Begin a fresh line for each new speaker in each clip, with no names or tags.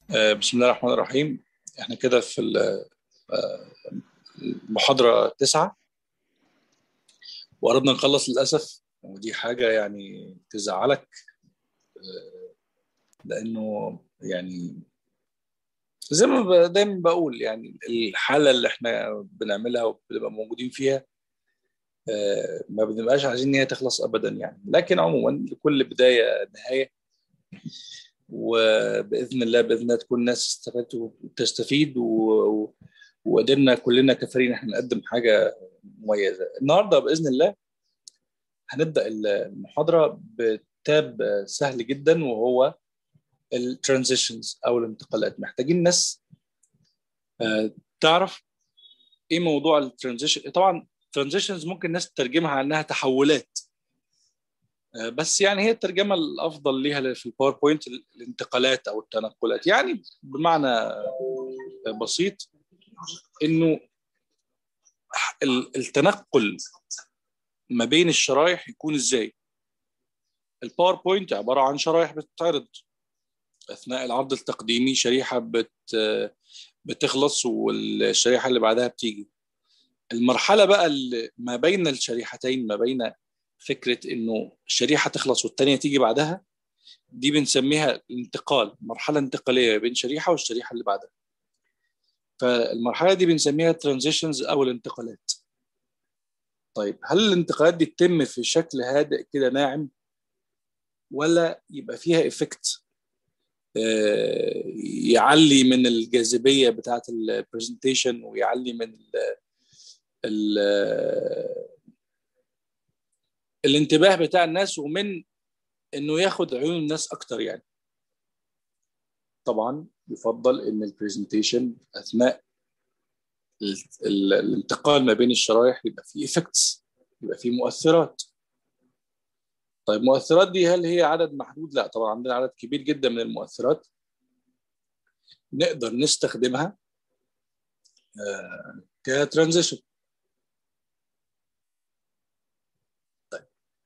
آه، بسم الله الرحمن الرحيم احنا كده في ال- آه، المحاضرة تسعة وقربنا نخلص للأسف ودي حاجة يعني تزعلك آه، لأنه يعني زي ما ب- دايما بقول يعني الحالة اللي احنا بنعملها وبنبقى موجودين فيها آه، ما بنبقاش عايزين ان هي تخلص ابدا يعني لكن عموما لكل بداية نهاية وباذن الله باذن الله تكون الناس استفادت وتستفيد و- و- وقدرنا كلنا كفريق احنا نقدم حاجه مميزه النهارده باذن الله هنبدا المحاضره بتاب سهل جدا وهو الترانزيشنز او الانتقالات محتاجين ناس آه، تعرف ايه موضوع الترانزيشن طبعا ترانزيشنز ممكن الناس تترجمها على انها تحولات آه، بس يعني هي الترجمه الافضل ليها في الباوربوينت الانتقالات او التنقلات يعني بمعنى بسيط انه ال- التنقل ما بين الشرايح يكون ازاي الباوربوينت عباره عن شرايح بتتعرض اثناء العرض التقديمي شريحه بت بتخلص والشريحه اللي بعدها بتيجي المرحله بقى اللي ما بين الشريحتين ما بين فكره انه الشريحه تخلص والثانيه تيجي بعدها دي بنسميها انتقال مرحله انتقاليه بين شريحه والشريحه اللي بعدها فالمرحله دي بنسميها ترانزيشنز او الانتقالات طيب هل الانتقالات دي تتم في شكل هادئ كده ناعم ولا يبقى فيها افكت يعلي من الجاذبيه بتاعه البرزنتيشن ويعلي من ال ال الانتباه بتاع الناس ومن انه ياخد عيون الناس اكتر يعني طبعا يفضل ان البرزنتيشن اثناء ال- ال- الانتقال ما بين الشرايح يبقى فيه افكتس يبقى فيه مؤثرات طيب المؤثرات دي هل هي عدد محدود لا طبعا عندنا عدد كبير جدا من المؤثرات نقدر نستخدمها كترانزيشن طيب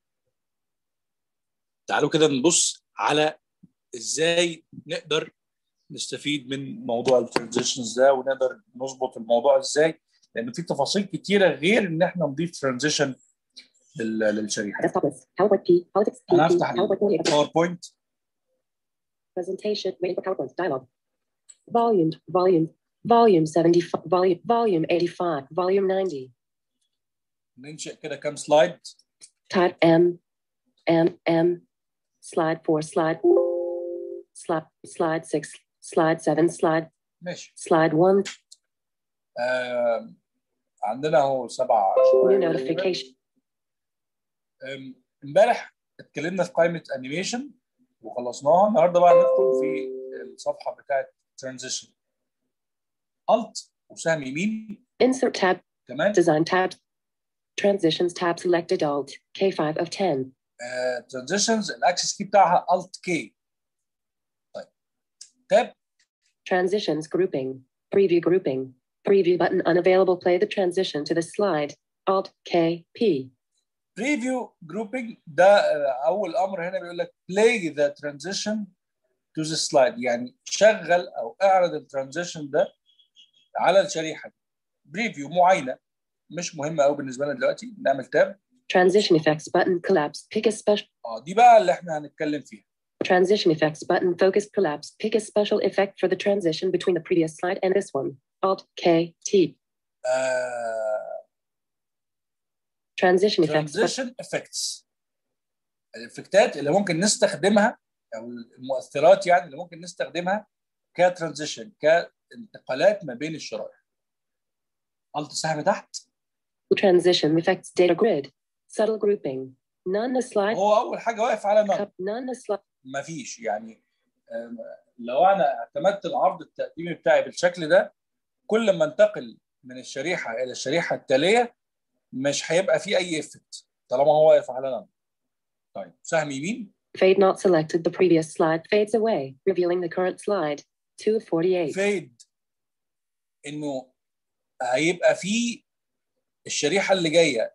تعالوا كده نبص على ازاي نقدر نستفيد من موضوع الترانزيشنز ده ونقدر نظبط الموضوع ازاي لان في تفاصيل كتيره غير ان احنا نضيف ترانزيشن للشريحه
Desktop list. PowerPoint P. Politics P.
انا
P.
هفتح
PowerPoint Media.
الباوربوينت
Presentation. Waiting for PowerPoint. Dialog. Volume. Volume. Volume 75. Volume. Volume 85. Volume 90.
ننشئ كده كام سلايد
Type M. M. M. Slide 4. Slide. Slide. Slide 6. Slide 7. Slide.
ماشي
Slide 1.
آه عندنا اهو سبع
New
شرايح
notification.
أم، امبارح اتكلمنا في قائمه انيميشن وخلصناها النهارده بقى ندخل في الصفحه بتاعت ترانزيشن الت وسهم يمين
Insert tab.
كمان
Design tab. Transitions tab selected Alt. K5 of 10.
ترانزيشنز الاكسس كي بتاعها الت كي طيب تاب
Transitions grouping. Preview grouping. Preview button unavailable. Play the transition to the slide. Alt K P.
بريفيو جروبنج ده آه، اول امر هنا بيقول لك بلاي ذا ترانزيشن تو ذا سلايد يعني شغل او اعرض الترانزيشن ده على الشريحه دي بريفيو معاينه مش مهمه قوي بالنسبه لنا دلوقتي نعمل تاب
Transition effects button collapse. Pick a special
اه دي بقى اللي احنا هنتكلم فيها
transition effects button. Focus collapse. Pick a special effect for the transition between the previous slide and this one. Alt K T.
آه
Transition effects. button.
ترانزيشن افكتس الافكتات اللي ممكن نستخدمها او المؤثرات يعني اللي ممكن نستخدمها كترانزيشن كانتقالات ما بين الشرائح الت سهم تحت
Transition effects data grid. Subtle grouping. None the slide.
هو اول حاجه واقف على نون
Cup. None the slide.
ما فيش يعني آم، لو انا اعتمدت العرض التقديمي بتاعي بالشكل ده كل ما انتقل من الشريحه الى الشريحه التاليه مش هيبقى فيه اي افكت طالما هو واقف على نون طيب سهم يمين
Fade not selected. The previous slide fades away, revealing the current slide. 2 of 48.
فيد انه هيبقى فيه الشريحه اللي جايه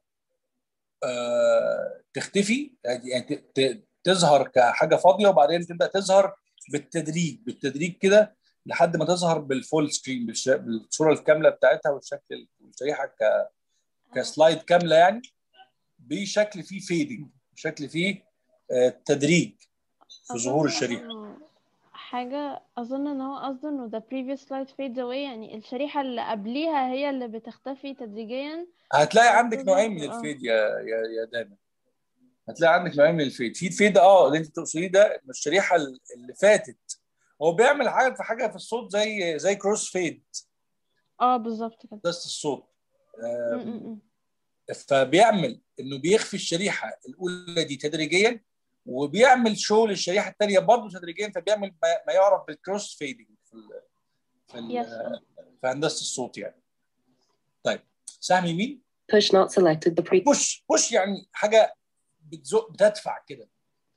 آه تختفي يعني ت- ت- تظهر كحاجه فاضيه وبعدين تبدا تظهر بالتدريج بالتدريج كده لحد ما تظهر بالفول سكرين بالش... بالصوره الكامله بتاعتها والشكل الشريحه ك... كسلايد كامله يعني بشكل فيه فيدنج بشكل فيه آه، تدريج في ظهور
أظن
الشريحه
إنه حاجة أظن إن هو قصده إنه the previous slide fades away يعني الشريحة اللي قبليها هي اللي بتختفي تدريجيا
هتلاقي عندك
بالظبط،
نوعين من
آه.
الفيد يا يا يا دانا هتلاقي عندك نوعين من الفيد في الفيد اه اللي انت تقصديه ده إن الشريحه اللي فاتت هو بيعمل حاجه في حاجه في الصوت زي زي كروس فيد
اه بالظبط كده
بس الصوت
م-
آم،
م- م.
فبيعمل انه بيخفي الشريحه الاولى دي تدريجيا وبيعمل شو للشريحه الثانيه برضه تدريجيا فبيعمل ما ما يعرف بالكروس فيدنج في ال في, ال
Yes.
في هندسه الصوت يعني طيب سهم يمين
Push not selected. The pre.
بوش بوش يعني حاجه بتزق بتدفع كده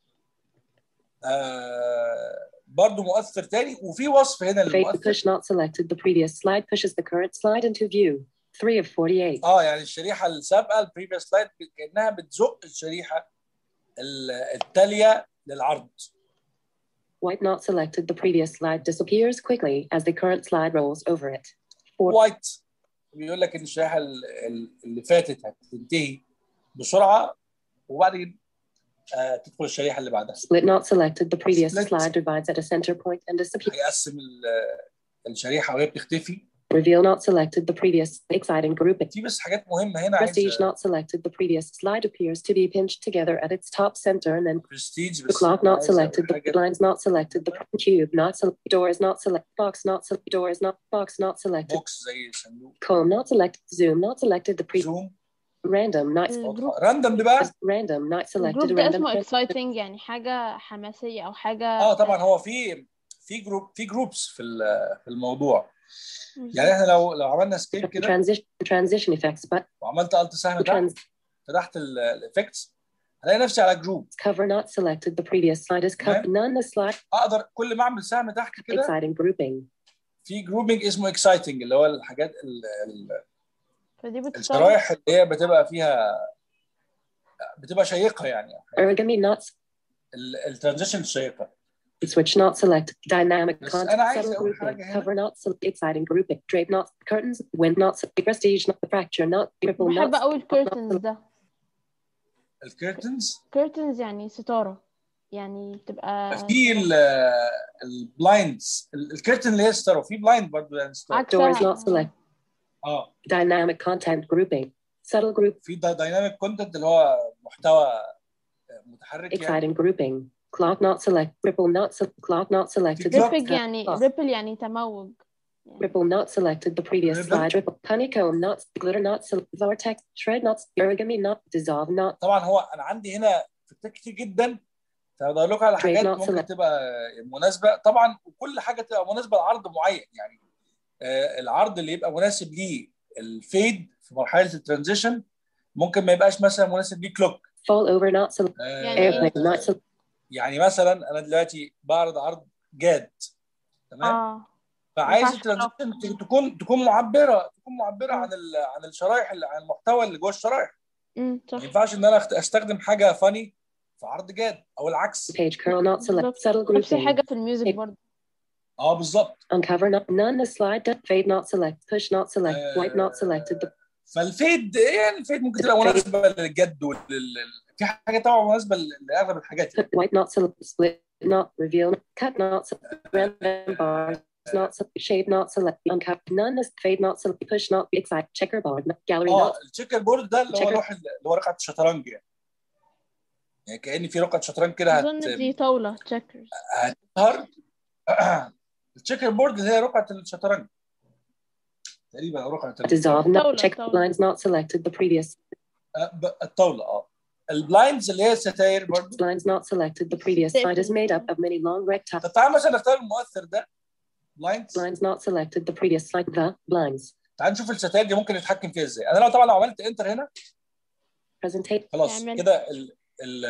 آه برضه مؤثر تاني وفي وصف هنا
Fade to
للمؤثر
push not selected. The previous slide pushes the current slide into view. 3 of 48.
اه يعني الشريحه السابقه البريفيوس سلايد كانها بتزق الشريحه ال- التاليه للعرض
White not selected. The previous slide disappears quickly as the current slide rolls over it. 4.
وايت بيقول لك ان الشريحه ال- ال- اللي فاتت هتنتهي بسرعه وبعدين آه تدخل الشريحه اللي بعدها
Split not selected. The previous
Split.
slide divides at a center point and disappears.
هيقسم ال- الشريحه وهي بتختفي
Reveal not selected. The previous exciting grouping.
في بس حاجات مهمه هنا عايز
Prestige not selected. The previous slide appears to be pinched together at its top center and then
برستيج
the
بس
clock not
عايز أقول
selected. The
حاجة.
blinds not selected. The cube not selected. Doors not selected. Box not selected. Doors not. Box not selected.
بوكس زي صندوق
Comb not selected. Zoom not selected. The pre
زوم
random not
الجروب
راندم ده بقى
random not selected.
الجروب ده
Random
اسمه exciting يعني حاجة حماسية أو حاجة
اه طبعا هو في في جروب في جروبس في ال- في الموضوع
بالظبط.
يعني احنا لو لو عملنا سكيب كده
transition transition effects but
وعملت الت سهم تحت
trans
فتحت الايفكتس هلاقي نفسي على جروب
cover not selected. The previous slide is covered. None the slide
اقدر كل ما اعمل سهم تحت كده
exciting grouping.
في جروبنج اسمه اكسايتنج اللي هو الحاجات ال- ال-
فدي بتختار
الشرايح اللي هي بتبقى فيها بتبقى شيقه يعني
Origami not
الترانزيشن الشيقه
switch not selected. Dynamic
بس
content
أنا عايز
subtle
أقول
grouping.
حاجة هنا.
Cover not select exciting grouping. Drape not curtains. Wind not select. Prestige not fracture not triple
بحب
not
أوي الكيرتنز ده
الكيرتنز
كيرتنز يعني ستارة يعني بتبقى
في البلايندز الكيرتن اللي هي ستار وفي بلايند برضه يعني ستار
عكسها
doors not select.
اه
Dynamic content grouping. Subtle group
في دايناميك كونتنت اللي هو محتوى متحرك يعني
exciting grouping. Clock not select. Ripple not select. Clock not selected.
Clock.
ريبل يعني
آه.
ريبل يعني تموج
Ripple not selected. The previous
Ripple.
slide. Ripple. Honeycomb not. Glitter not. select. Vortex. Shred not. Origami not. Dissolve not.
طبعا هو انا عندي هنا فكرات كتير جدا فبدور لكم على حاجات
not
ممكن
select.
تبقى مناسبه طبعا وكل حاجه تبقى مناسبه لعرض معين يعني آه، العرض اللي يبقى مناسب ليه الفيد في مرحله الترانزيشن ممكن ما يبقاش مثلا مناسب ليه كلوك
Fall over not select.
آه،
يعني
Airplane not select.
يعني مثلا انا دلوقتي بعرض عرض جاد تمام
اه
فعايز
ينفعش
الترانزيشن تكون تكون معبره تكون معبره عن ال- عن الشرايح اللي- عن المحتوى اللي جوه الشرايح
امم صح
ما ينفعش ان انا أخت- استخدم حاجه فاني في عرض جاد او العكس
Page curl not select.
بالظبط.
Subtle
نفس
grouping.
الحاجة في الميوزك
إيه.
برضه
اه بالظبط
Uncover not. None the slide. depth, Fade not select. Push not select. Wipe not selected. The
فالفيد يعني الفيد ممكن تبقى مناسبه للجد ولل ال- في حاجه طبعا مناسبه ل- لاغلب الحاجات يعني.
Wipe not select. Split not. Reveal. Cut not select. Random bars. Not select. Shape not select. Uncover. None the fade not select. Push not. Excite. Checkerboard. not- Gallery
اه
not.
التشيكر بورد ده اللي هو
Checker.
لوح اللي هو رقعه الشطرنج يعني يعني كان في رقعه شطرنج كده
أظن
هت-
دي طاولة تشيكرز
هتظهر التشيكر بورد اللي هي رقعه الشطرنج تقريبا أو رقعه ال-
Dissolve not.
طاولة-
Check
طاولة.
lines not selected. The previous
آه، ب- الطاوله اه البلايندز اللي هي الستاير برضه
lines not selected. The previous slide is made up of many long rectangles.
طب تعال مثلا نختار المؤثر ده بلايندز
Blinds not selected. The previous slide. The blinds.
تعال نشوف الستاير دي ممكن نتحكم فيها ازاي انا لو طبعا لو عملت انتر هنا
Presentate.
خلاص
تعمل.
كده ال ال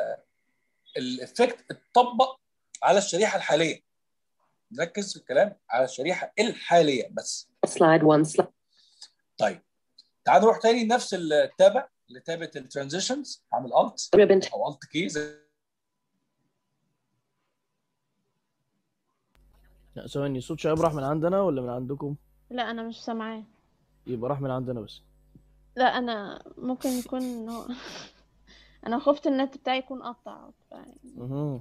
الافكت اتطبق على الشريحه الحاليه نركز في الكلام على الشريحه الحاليه بس
Slide one. Slide.
طيب تعال نروح تاني نفس التابه اللي تابه الترانزيشنز اعمل الت
Ribbon.
او الت كي زي
لا ثواني صوت شعيب راح من عندنا ولا من عندكم
لا انا مش سامعاه
يبقى راح من عندنا بس
لا انا ممكن يكون هو انا خفت النت بتاعي يكون قطع ف-
مهم.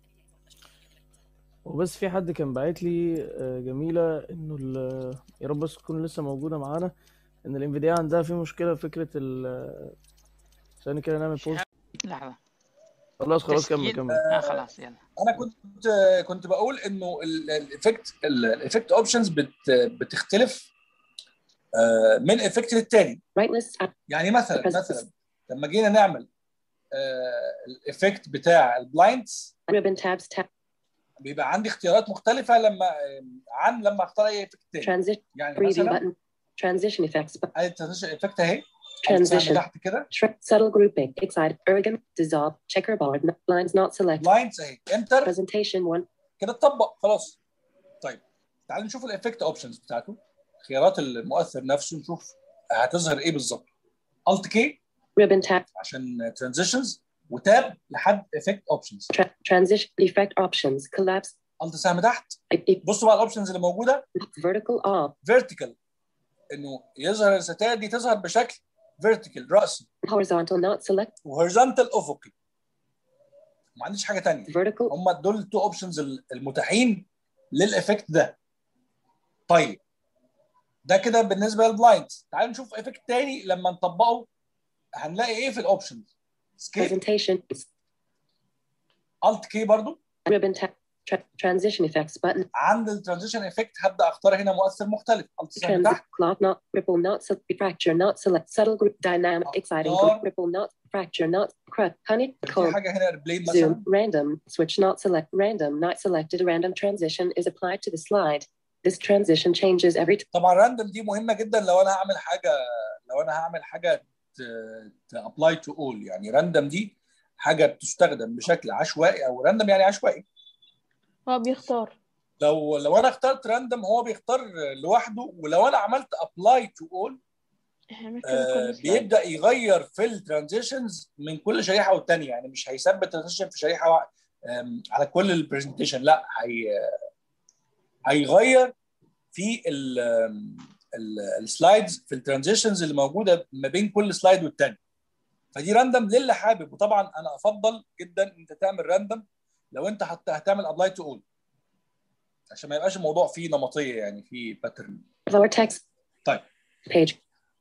وبس في حد كان باعت لي آه، جميلة انه ال- يا رب بس تكون لسه موجودة معانا ان الانفيديا عندها في مشكلة في فكرة ال ثاني كده نعمل بوست
لحظة
خلاص خلاص كمل
تسجيل
كمل
اه خلاص يلا
انا كنت كنت بقول انه الايفكت الايفكت اوبشنز بتختلف آه، من افكت للتاني
Right list.
يعني مثلا
Presence.
مثلا لما جينا نعمل الايفكت بتاع البلايندز
Ribbon tabs tab.
بيبقى عندي اختيارات مختلفه لما عن لما اختار اي افكت تاني
Transition.
يعني
Preview
مثلا
button. Transition effects. button.
ادي ترانزيشن افكت اهي ألف
Transition.
تحت كده
Shred. Subtle grouping. Excite. Ergon. Dissolve. Checkerboard. n- Lines not select.
بلايندز اهي انتر
Presentation 1.
كده اتطبق خلاص طيب تعالوا نشوف الافكت اوبشنز بتاعته خيارات المؤثر نفسه نشوف هتظهر ايه بالظبط الت كي
Ribbon tab.
عشان ترانزيشنز وتاب لحد افكت اوبشنز
Tra- transition. Effect options. Collapse.
الت سهم تحت
e- e-
بصوا بقى الاوبشنز اللي موجوده
Vertical off.
فيرتيكال انه يظهر الستائر دي تظهر بشكل فيرتيكال راسي
Horizontal not select.
وهوريزونتال افقي ما عنديش حاجه ثانيه
Vertical.
هم دول التو اوبشنز المتاحين للافكت ده طيب ده كده بالنسبه للبلايند تعالوا نشوف افكت تاني لما نطبقه هنلاقي ايه في الاوبشنز سكيب
Presentation.
الت كي برضو
Ribbon tab. Tra- transition effects button.
عند الترانزيشن افكت هبدا اختار هنا مؤثر مختلف الت سهم
Transit.
تحت
Clock not. Ripple not. select. Fracture not select. Subtle group. Dynamic. Exciting.
أختار.
group. Ripple not. Fracture not. Crud. Honey.
في
Comb.
حاجه هنا ريبلين مثلا
Zoom, random, switch not select, random, not selected. A random transition is applied to the slide. This transition changes every time.
طبعا راندوم دي مهمه جدا لو انا هعمل حاجه لو انا هعمل حاجه تابلاي تو اول يعني راندوم دي حاجه بتستخدم بشكل عشوائي او راندوم يعني عشوائي
هو بيختار
لو لو انا اخترت راندوم هو بيختار لوحده ولو انا عملت ابلاي تو اول
احنا كده كل سلايد.
بيبدا يغير في الترانزيشنز من كل شريحه والتانيه يعني مش هيثبت ترانزيشن في شريحه واحده آم، على كل البرزنتيشن لا هي هيغير في ال- آم، ال- السلايدز في الترانزيشنز اللي موجوده ما بين كل سلايد والتاني فدي راندوم للي حابب وطبعا انا افضل جدا انت تعمل راندوم لو انت حتى هتعمل ابلاي تو اول عشان ما يبقاش الموضوع فيه نمطيه يعني فيه باترن
Lower text.
طيب.
Page.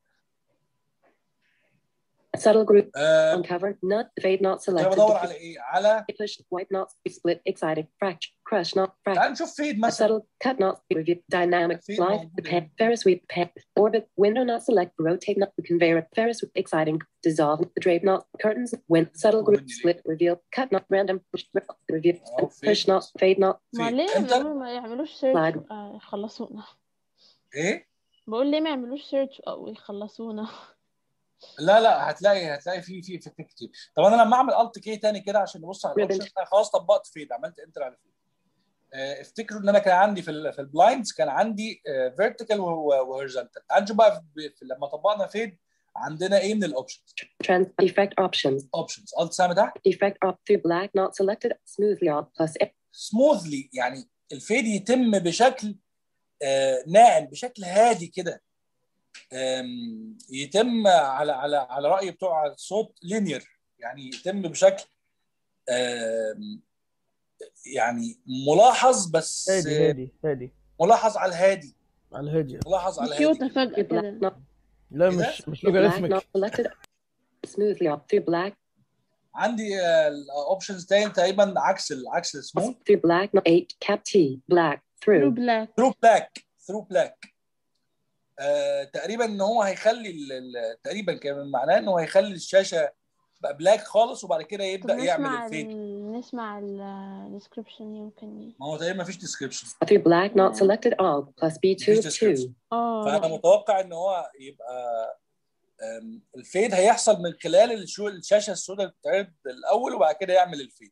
Subtle group.
آه
Uncover. Not. Fade not
كنت
selected.
بدور على ايه على
Push. Wipe not. Split. Exciting. Fracture. Crush not. Fracture.
تعال نشوف فيد مثلا
Subtle. Cut not. Review. Dynamic.
Feed
Live.
موجود
Pen.
هنا.
Ferris sweep. Pen. Orbit. Window not select. Rotate not. Conveyor. Ferris sweep. Exciting. Dissolve. Drape not. Curtains. Win. Subtle group.
Windy.
Split. Reveal. Cut not. Random. Push. Review.
أهو
Push
فيد.
not. Fade not.
ما
فيد.
ليه
انت
يعملوا ما يعملوش سيرش
Slide.
يخلصونا
ايه
بقول ليه ما يعملوش سيرش او يخلصونا
لا لا هتلاقي هتلاقي في في افكت كتير طب انا لما اعمل الت كي تاني كده عشان نبص على
Ribbon.
الاوبشن انا خلاص طبقت فيد عملت انتر على فيد آه، افتكروا ان انا كان عندي في ال في البلايندز كان عندي فيرتيكال وهوريزونتال تعالوا نشوف بقى في في لما طبقنا فيد عندنا ايه من الاوبشنز
Trans. Effect options.
اوبشنز الت سهم تحت
Effect up through black not selected. Smoothly on. Plus.
سموثلي يعني الفيد يتم بشكل آه، ناعم بشكل هادي كده آم، يتم على على على راي بتوع الصوت لينير يعني يتم بشكل آم، يعني ملاحظ بس
هادي هادي هادي
ملاحظ على الهادي
على الهادي
ملاحظ على
كيوت
الهادي
فجأة
Through black
كده
not.
لا
إيه
مش مش
Black not
لوغاريتمك
selected. Smoothly up through black.
عندي الاوبشنز تاني تقريبا عكس ال- عكس السموث
Through black not eight. Cap T. Black.
ثرو
Through.
بلاك
ثرو بلاك ثرو بلاك تقريبا ان هو هيخلي ال- ال- تقريبا كان معناه ان هو هيخلي الشاشه بقى بلاك خالص وبعد كده
طب
يبدا يعمل
نسمع
الفيد
ال... نسمع الديسكربشن يمكن ي-
ما هو تقريبا ما فيش ديسكربشن
Through black not
Yeah.
selected all. Plus B2
مفيش
of 2.
description.
اه
فانا
لا.
متوقع ان هو يبقى أم، الفيد هيحصل من خلال الشو- الشاشه السوداء اللي بتتعرض الاول وبعد كده يعمل الفيد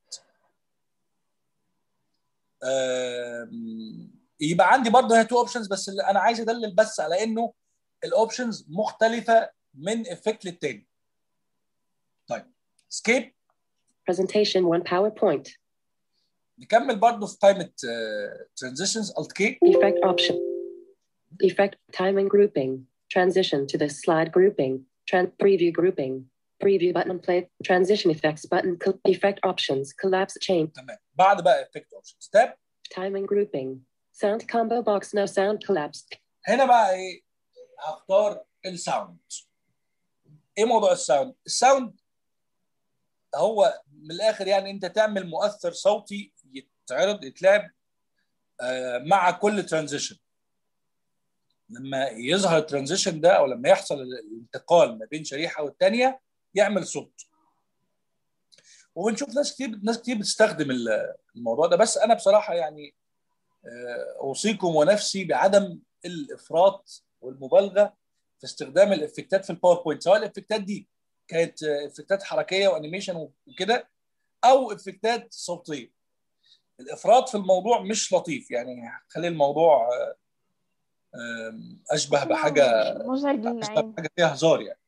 أم، يبقى عندي برضه هنا تو اوبشنز بس اللي انا عايز ادلل بس على انه الاوبشنز مختلفه من افكت للتاني طيب سكيب
Presentation 1 PowerPoint.
نكمل برضه في قائمه ترانزيشنز الت كي
Effect option. Effect timing grouping. Transition to the slide grouping. Tran- preview grouping. Preview button play. Transition effects button. Co- effect options. Collapse chain.
تمام بعد بقى افكت اوبشنز تاب
Timing grouping. Sound combo box. No sound collapse.
هنا بقى ايه هختار الساوند ايه موضوع الساوند الساوند هو من الاخر يعني انت تعمل مؤثر صوتي يتعرض يتلعب آه، مع كل ترانزيشن لما يظهر الترانزيشن ده او لما يحصل الانتقال ما بين شريحه والثانيه يعمل صوت وبنشوف ناس كتير ناس كتير بتستخدم ال- الموضوع ده بس انا بصراحه يعني آه، اوصيكم ونفسي بعدم الافراط والمبالغه في استخدام الافكتات في الباوربوينت سواء الافكتات دي كانت آه، افكتات حركيه وانيميشن وكده او افكتات صوتيه الافراط في الموضوع مش لطيف يعني خلي الموضوع آه، آم، اشبه بحاجه
مزعج
اشبه
للعين
بحاجه فيها هزار يعني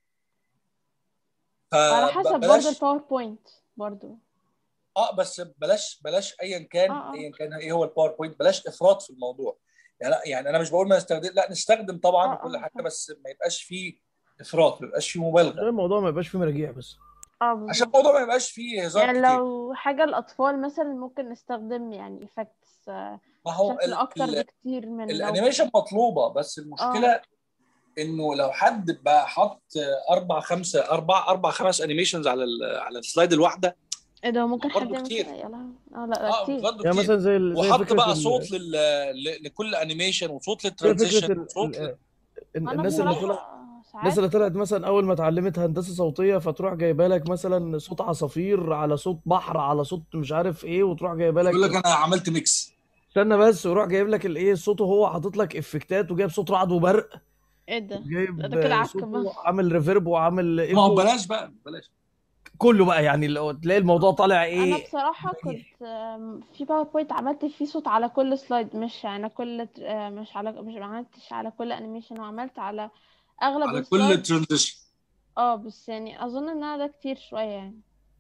على حسب برضه
فبلاش
الباوربوينت برضه
اه بس بلاش بلاش ايا كان
آه، آه.
ايا كان ايه هو الباوربوينت بلاش افراط في الموضوع يعني لا يعني انا مش بقول ما نستخدم لا نستخدم طبعا
آه،
وكل
آه،
حاجه
فاهم.
بس ما يبقاش فيه افراط ما يبقاش فيه مبالغه
عشان الموضوع ما يبقاش فيه مراجيع بس
اه
عشان
بالظبط
الموضوع ما يبقاش فيه هزار
يعني
كتير
لو حاجة الأطفال مثلا ممكن نستخدم يعني effects آه،
ما هو
بشكل
ال-
أكتر
ال-
بكتير من لو
الانيميشن مطلوبه بس المشكله انه لو حد بقى حط اربع خمسه اربع اربع خمس انيميشنز على ال- على السلايد الواحده
ايه ده ممكن
برضه
حد يعمل
كتير.
كده يا لهوي اه لا لا
اه
كتير
برضه
يعني
كتير
مثلا زي ال- زي
وحط
فكره
بقى
ال-
صوت لل... ل- لكل انيميشن وصوت
زي
للترانزيشن
فكره ال-
وصوت
ال-
ل...
ال-
أنا
الناس اللي
بصراحة
طلع الناس
ساعات
اللي طلعت مثلا اول ما اتعلمت هندسه صوتيه فتروح جايبه لك مثلا صوت عصافير على صوت بحر على صوت مش عارف ايه وتروح جايبه
يقول لك
لك
انا عملت ميكس
استنى بس ويروح جايب لك الايه صوته هو حاطط لك افكتات وجايب صوت رعد وبرق
ايه ده
جايب
ده كده عك
صوته
بقى.
عامل ريفيرب وعامل
ما هو
ايكو
بلاش بقى بلاش
كله بقى يعني لو تلاقي الموضوع طالع
انا
ايه
بصراحة كنت آم، في باوربوينت عملت فيه صوت على كل سلايد مش على كل آه، مش على مش ما عملتش على كل انيميشن وعملت على اغلب
على كل
السلايد
ترانزيشن
اه بس يعني اظن انها ده كتير شوية يعني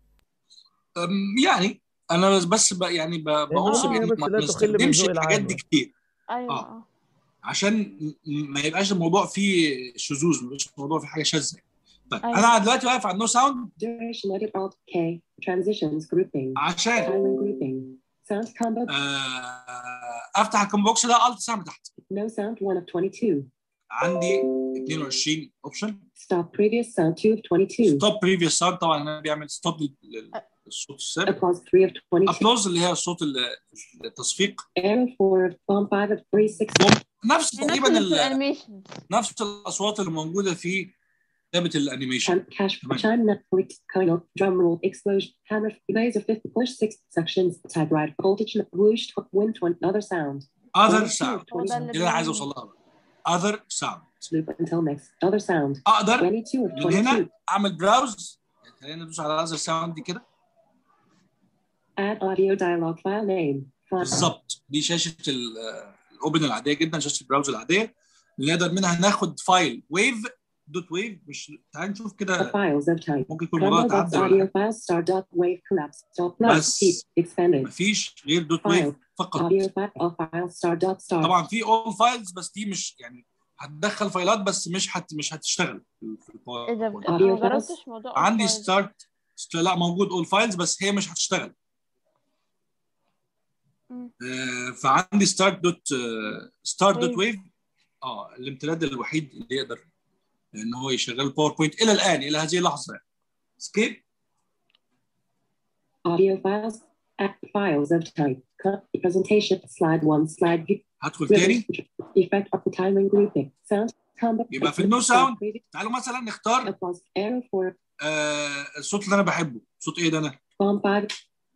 يعني انا بس بس ب- يعني ب- بوصي
ممكن هي
بان
بس
ما
لا تخل من
نستخدمش
ذوق
الحاجات
العام
دي
يعني.
كتير
ايوه
آه.
اه
عشان م- ما يبقاش الموضوع فيه شذوذ ما يبقاش الموضوع فيه حاجه شاذه طيب
أيوة.
انا دلوقتي واقف على النو ساوند
Duration edit alt K. Transitions grouping.
عشان
Timing grouping. Sound combo.
آه، افتح الكوم بوكس ده الت سهم تحت
No sound 1 of 22.
عندي 22 اوبشن
Stop previous sound 2 of 22.
ستوب بريفيوس ساوند طبعا هنا بيعمل ستوب للصوت السابق
Applause 3 of 22.
ابلوز اللي هي الصوت ال- التصفيق
Arrow 4 of bomb 5 of 36.
نفس
نفس
تقريبا
اللي في
ال-
الانيميشن
نفس الاصوات اللي موجوده في كتابه الانيميشن
Cam- cash
Come on.
chime Netflix coil drum roll explosion hammer laser fifth push six sections type right voltage whoosh wind one other sound
اذر
One, two,
ساوند
هو ده
20
اللي
اللي انا عايز
بيعمل-
اوصل لها اذر ساوند
loop until next other sound
اقدر
22 of
من هنا
22
اعمل براوز خلينا ندوس على اذر ساوند دي كده
add audio dialog file name font
بالظبط دي شاشه ال- آه، الاوبن العاديه جدا شاشه البراوز العاديه اللي نقدر منها ناخد فايل ويف دوت ويف مش تعال نشوف
the
كده
files of type
ممكن يكون الموضوع
combo box
اتعدل ولا
audio file star dot wave collapse dot plus
بس.
heap expanded
مفيش غير دوت ويف فقط
audio file all file star dot star
طبعا في اول فايلز بس دي مش يعني هتدخل فايلات بس مش هت مش هتشتغل في في
ايه ده
الباوربوينت.
انا
Audio
ما
files.
جربتش موضوع
عندي
الفايل.
ستارت لا موجود اول فايلز بس هي مش هتشتغل
مم.
آه، فعندي ستارت دوت ستارت دوت
Wave.
ويف اه الامتداد الوحيد اللي يقدر ان هو يشغل الباوربوينت الى الان الى هذه اللحظه يعني سكيب
audio files add files of type cut presentation slide 1 slide view
هدخل تاني
effect of the timing grouping sound combo
يبقى في النو ساوند تعالوا مثلا نختار
applause arrow 4
آه الصوت اللي انا بحبه صوت ايه ده انا
bomb 5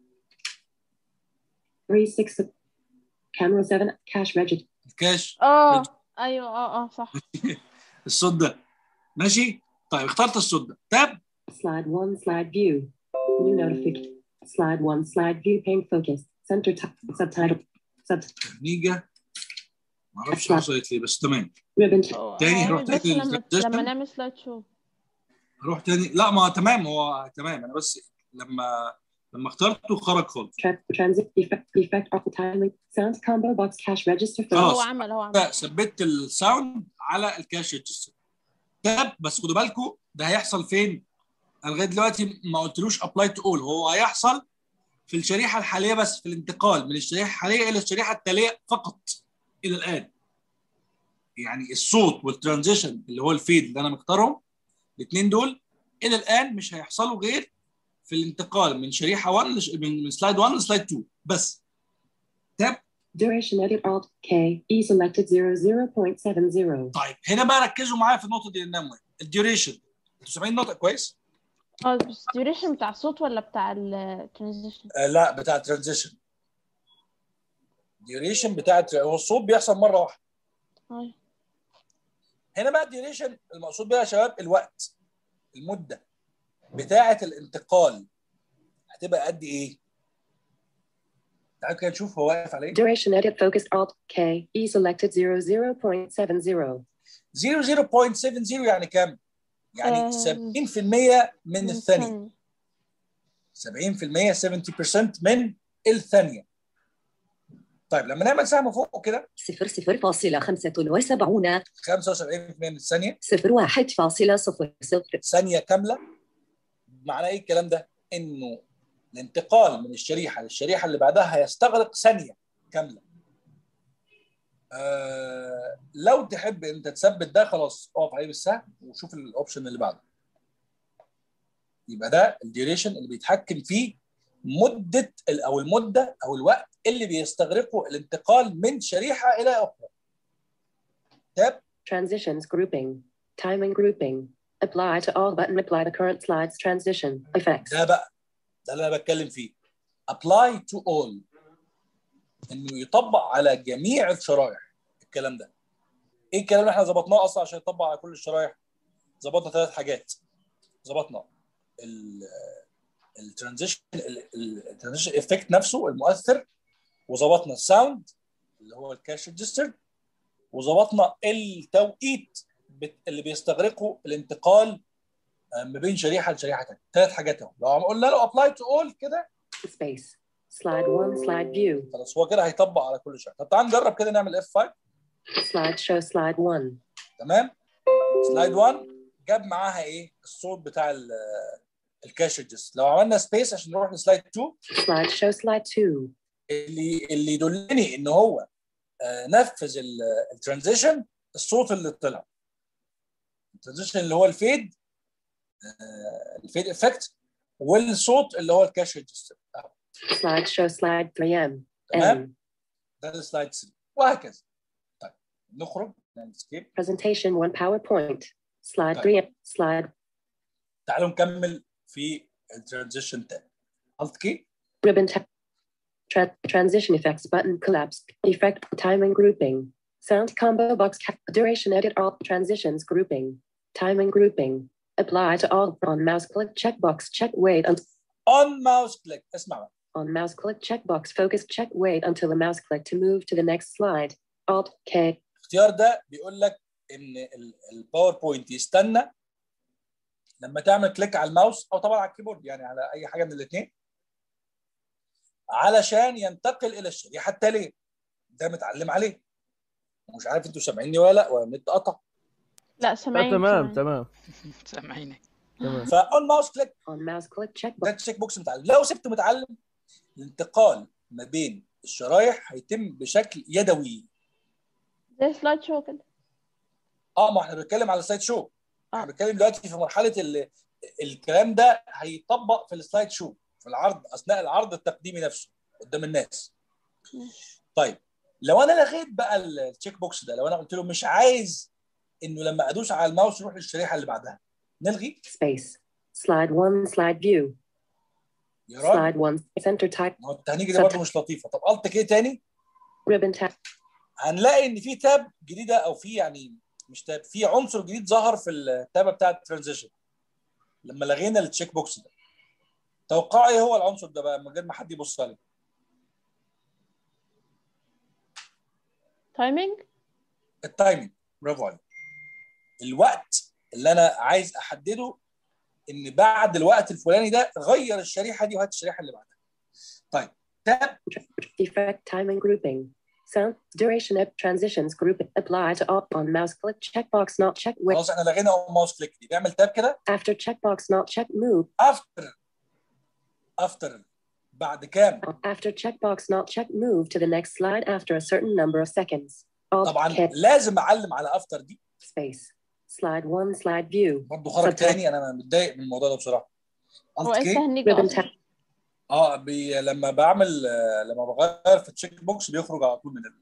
3 6 camera 7 cache register
الكاش
اه ايوه اه اه صح
الصوت ده ماشي طيب اخترت الصوت ده تاب
slide 1 slide view new notification slide 1 slide view pane focus center t- subtitle sub
نيجا ما اعرفش حصلت ليه بس تمام
ribbon
هو
تاني
هو
هروح
بس
تاني
لما
للترانزيشن.
لما نعمل سلايد شو
اروح تاني لا ما تمام هو تمام انا بس لما لما اخترته خرج خالص
Tra- transit effect effect of the timing sound combo box cache register for
خلاص.
هو عمل هو عمل
ثبت الساوند على الكاش ريجستر تاب بس خدوا بالكم ده هيحصل فين؟ انا لغايه دلوقتي ما قلتلوش ابلاي تو اول هو هيحصل في الشريحه الحاليه بس في الانتقال من الشريحه الحاليه الى الشريحه التاليه فقط الى الان يعني الصوت والترانزيشن اللي هو الفيد اللي انا مختارهم الاثنين دول الى الان مش هيحصلوا غير في الانتقال من شريحه 1 لش... من من سلايد 1 لسلايد 2 بس تاب
duration edit alt K E selected 00.70
طيب هنا بقى ركزوا معايا في النقطه دي لانها مهمه الديوريشن انتوا سامعين النقطه كويس؟
اه بس duration بتاع الصوت ولا بتاع الترانزيشن
آه لا بتاع الترانزيشن ديوريشن بتاع التر- هو الصوت بيحصل مره واحده هنا بقى الديوريشن المقصود بيها يا شباب الوقت المده بتاعه الانتقال هتبقى قد ايه؟ تعالوا كده نشوف هو واقف على ايه
duration edit focus alt K E selected 00.70
0.70 يعني كام؟ يعني
آه،
70% من الثانيه 70% 70% من الثانيه طيب لما نعمل سهم فوق كده
00.75
75% من الثانيه
01.00
ثانيه كامله معناه ايه الكلام ده؟ انه الانتقال من الشريحه للشريحه اللي بعدها هيستغرق ثانيه كامله. آه لو تحب انت تثبت ده خلاص اقف عليه بالسهم وشوف الاوبشن اللي بعده. يبقى ده الديوريشن اللي بيتحكم فيه مده ال- او المده او الوقت اللي بيستغرقه الانتقال من شريحه الى اخرى. تاب
transitions grouping timing grouping apply to all button apply the current slides transition effects
ده بقى ده اللي انا بتكلم فيه apply to all انه يطبق على جميع الشرائح الكلام ده ايه الكلام اللي احنا ظبطناه اصلا عشان يطبق على كل الشرائح ظبطنا ثلاث حاجات ظبطنا الترانزيشن الترانزيشن افكت نفسه المؤثر وظبطنا الساوند اللي هو الكاش ريجستر وظبطنا التوقيت بت- اللي بيستغرقه الانتقال آه، ما بين شريحه لشريحه ثانيه ثلاث حاجات اهو لو عم قلنا له ابلاي تو اول كده
space slide 1 slide view
خلاص هو كده هيطبق على كل شريحه طب تعال نجرب كده نعمل اف 5
slide show slide 1
تمام سلايد 1 جاب معاها ايه الصوت بتاع ال- الكاش ريجستر لو عملنا سبيس عشان نروح لسلايد 2
slide show slide 2
اللي اللي يدلني ان هو آه، نفذ الترانزيشن الصوت اللي طلع الترانزيشن اللي هو الفيد آه، الفيد افكت والصوت اللي هو الكاش ريجستر أهو.
slide show slide 3M
تمام
M
ده السلايد 3 وهكذا طيب نخرج نعمل سكيب
presentation 1 PowerPoint slide
طيب.
3 slide
تعالوا نكمل في الترانزيشن تاني الت كي
ribbon tab tra- transition effects button collapse effect timing grouping sound combo box ca- duration edit all transitions grouping timing grouping apply to all on mouse click checkbox check wait until
اون ماوس كليك اسمع بقى
on mouse click checkbox focus check wait until the mouse click to move to the next slide alt k
الاختيار ده بيقول لك ان ال- الباوربوينت يستنى لما تعمل كليك على الماوس او طبعا على الكيبورد يعني على اي حاجه من الاثنين علشان ينتقل الى الشريحه التاليه ده متعلم عليه مش عارف انتوا سامعيني ولا لا ولا النت قطع
لا
لا
سامعين
تمام
سامعين.
تمام
سامعينك
تمام
فاون ماوس كليك
on mouse click
ده
checkbox
تشيك بوكس متعلم لو سبته متعلم الانتقال ما بين الشرايح هيتم بشكل يدوي
زي سلايد شو كده
اه ما احنا بنتكلم على السلايد شو
آه.
احنا بنتكلم دلوقتي في مرحله ال... الكلام ده هيطبق في السلايد شو في العرض اثناء العرض التقديمي نفسه قدام الناس طيب لو انا لغيت بقى التشيك بوكس ده لو انا قلت له مش عايز انه لما ادوس على الماوس يروح للشريحه اللي بعدها نلغي
space slide 1 slide view
يا راجل
slide 1 center type
ما هو التهنيجه دي برضه مش لطيفه طب الت كده تاني
ribbon tab
هنلاقي ان في تاب جديده او في يعني مش تاب في عنصر جديد ظهر في التابه بتاعه الترانزيشن لما لغينا التشيك بوكس ده توقعوا ايه هو العنصر ده بقى من غير ما حد يبص عليه
تايمينج
التايمنج برافو عليك الوقت اللي انا عايز احدده ان بعد الوقت الفلاني ده غير الشريحه دي وهات الشريحه اللي بعدها طيب تاب
Defect timing grouping. Sound duration of transitions group apply to all on mouse click checkbox not check with
خلاص احنا لغينا اول ماوس كليك دي بيعمل تاب كده
after checkbox not check move
افتر افتر بعد كام
after checkbox not check move to the next slide after a certain number of seconds. Alt
طبعا
cap
لازم اعلم على افتر دي
space slide one slide view
برضه خرج
Subtract.
تاني انا متضايق من الموضوع ده بصراحه
هو
Alt
ايه
K.
التهنيج
ribbon
اصلا
tab
اه بي لما بعمل آه، لما بغير في التشيك بوكس بيخرج على طول من ال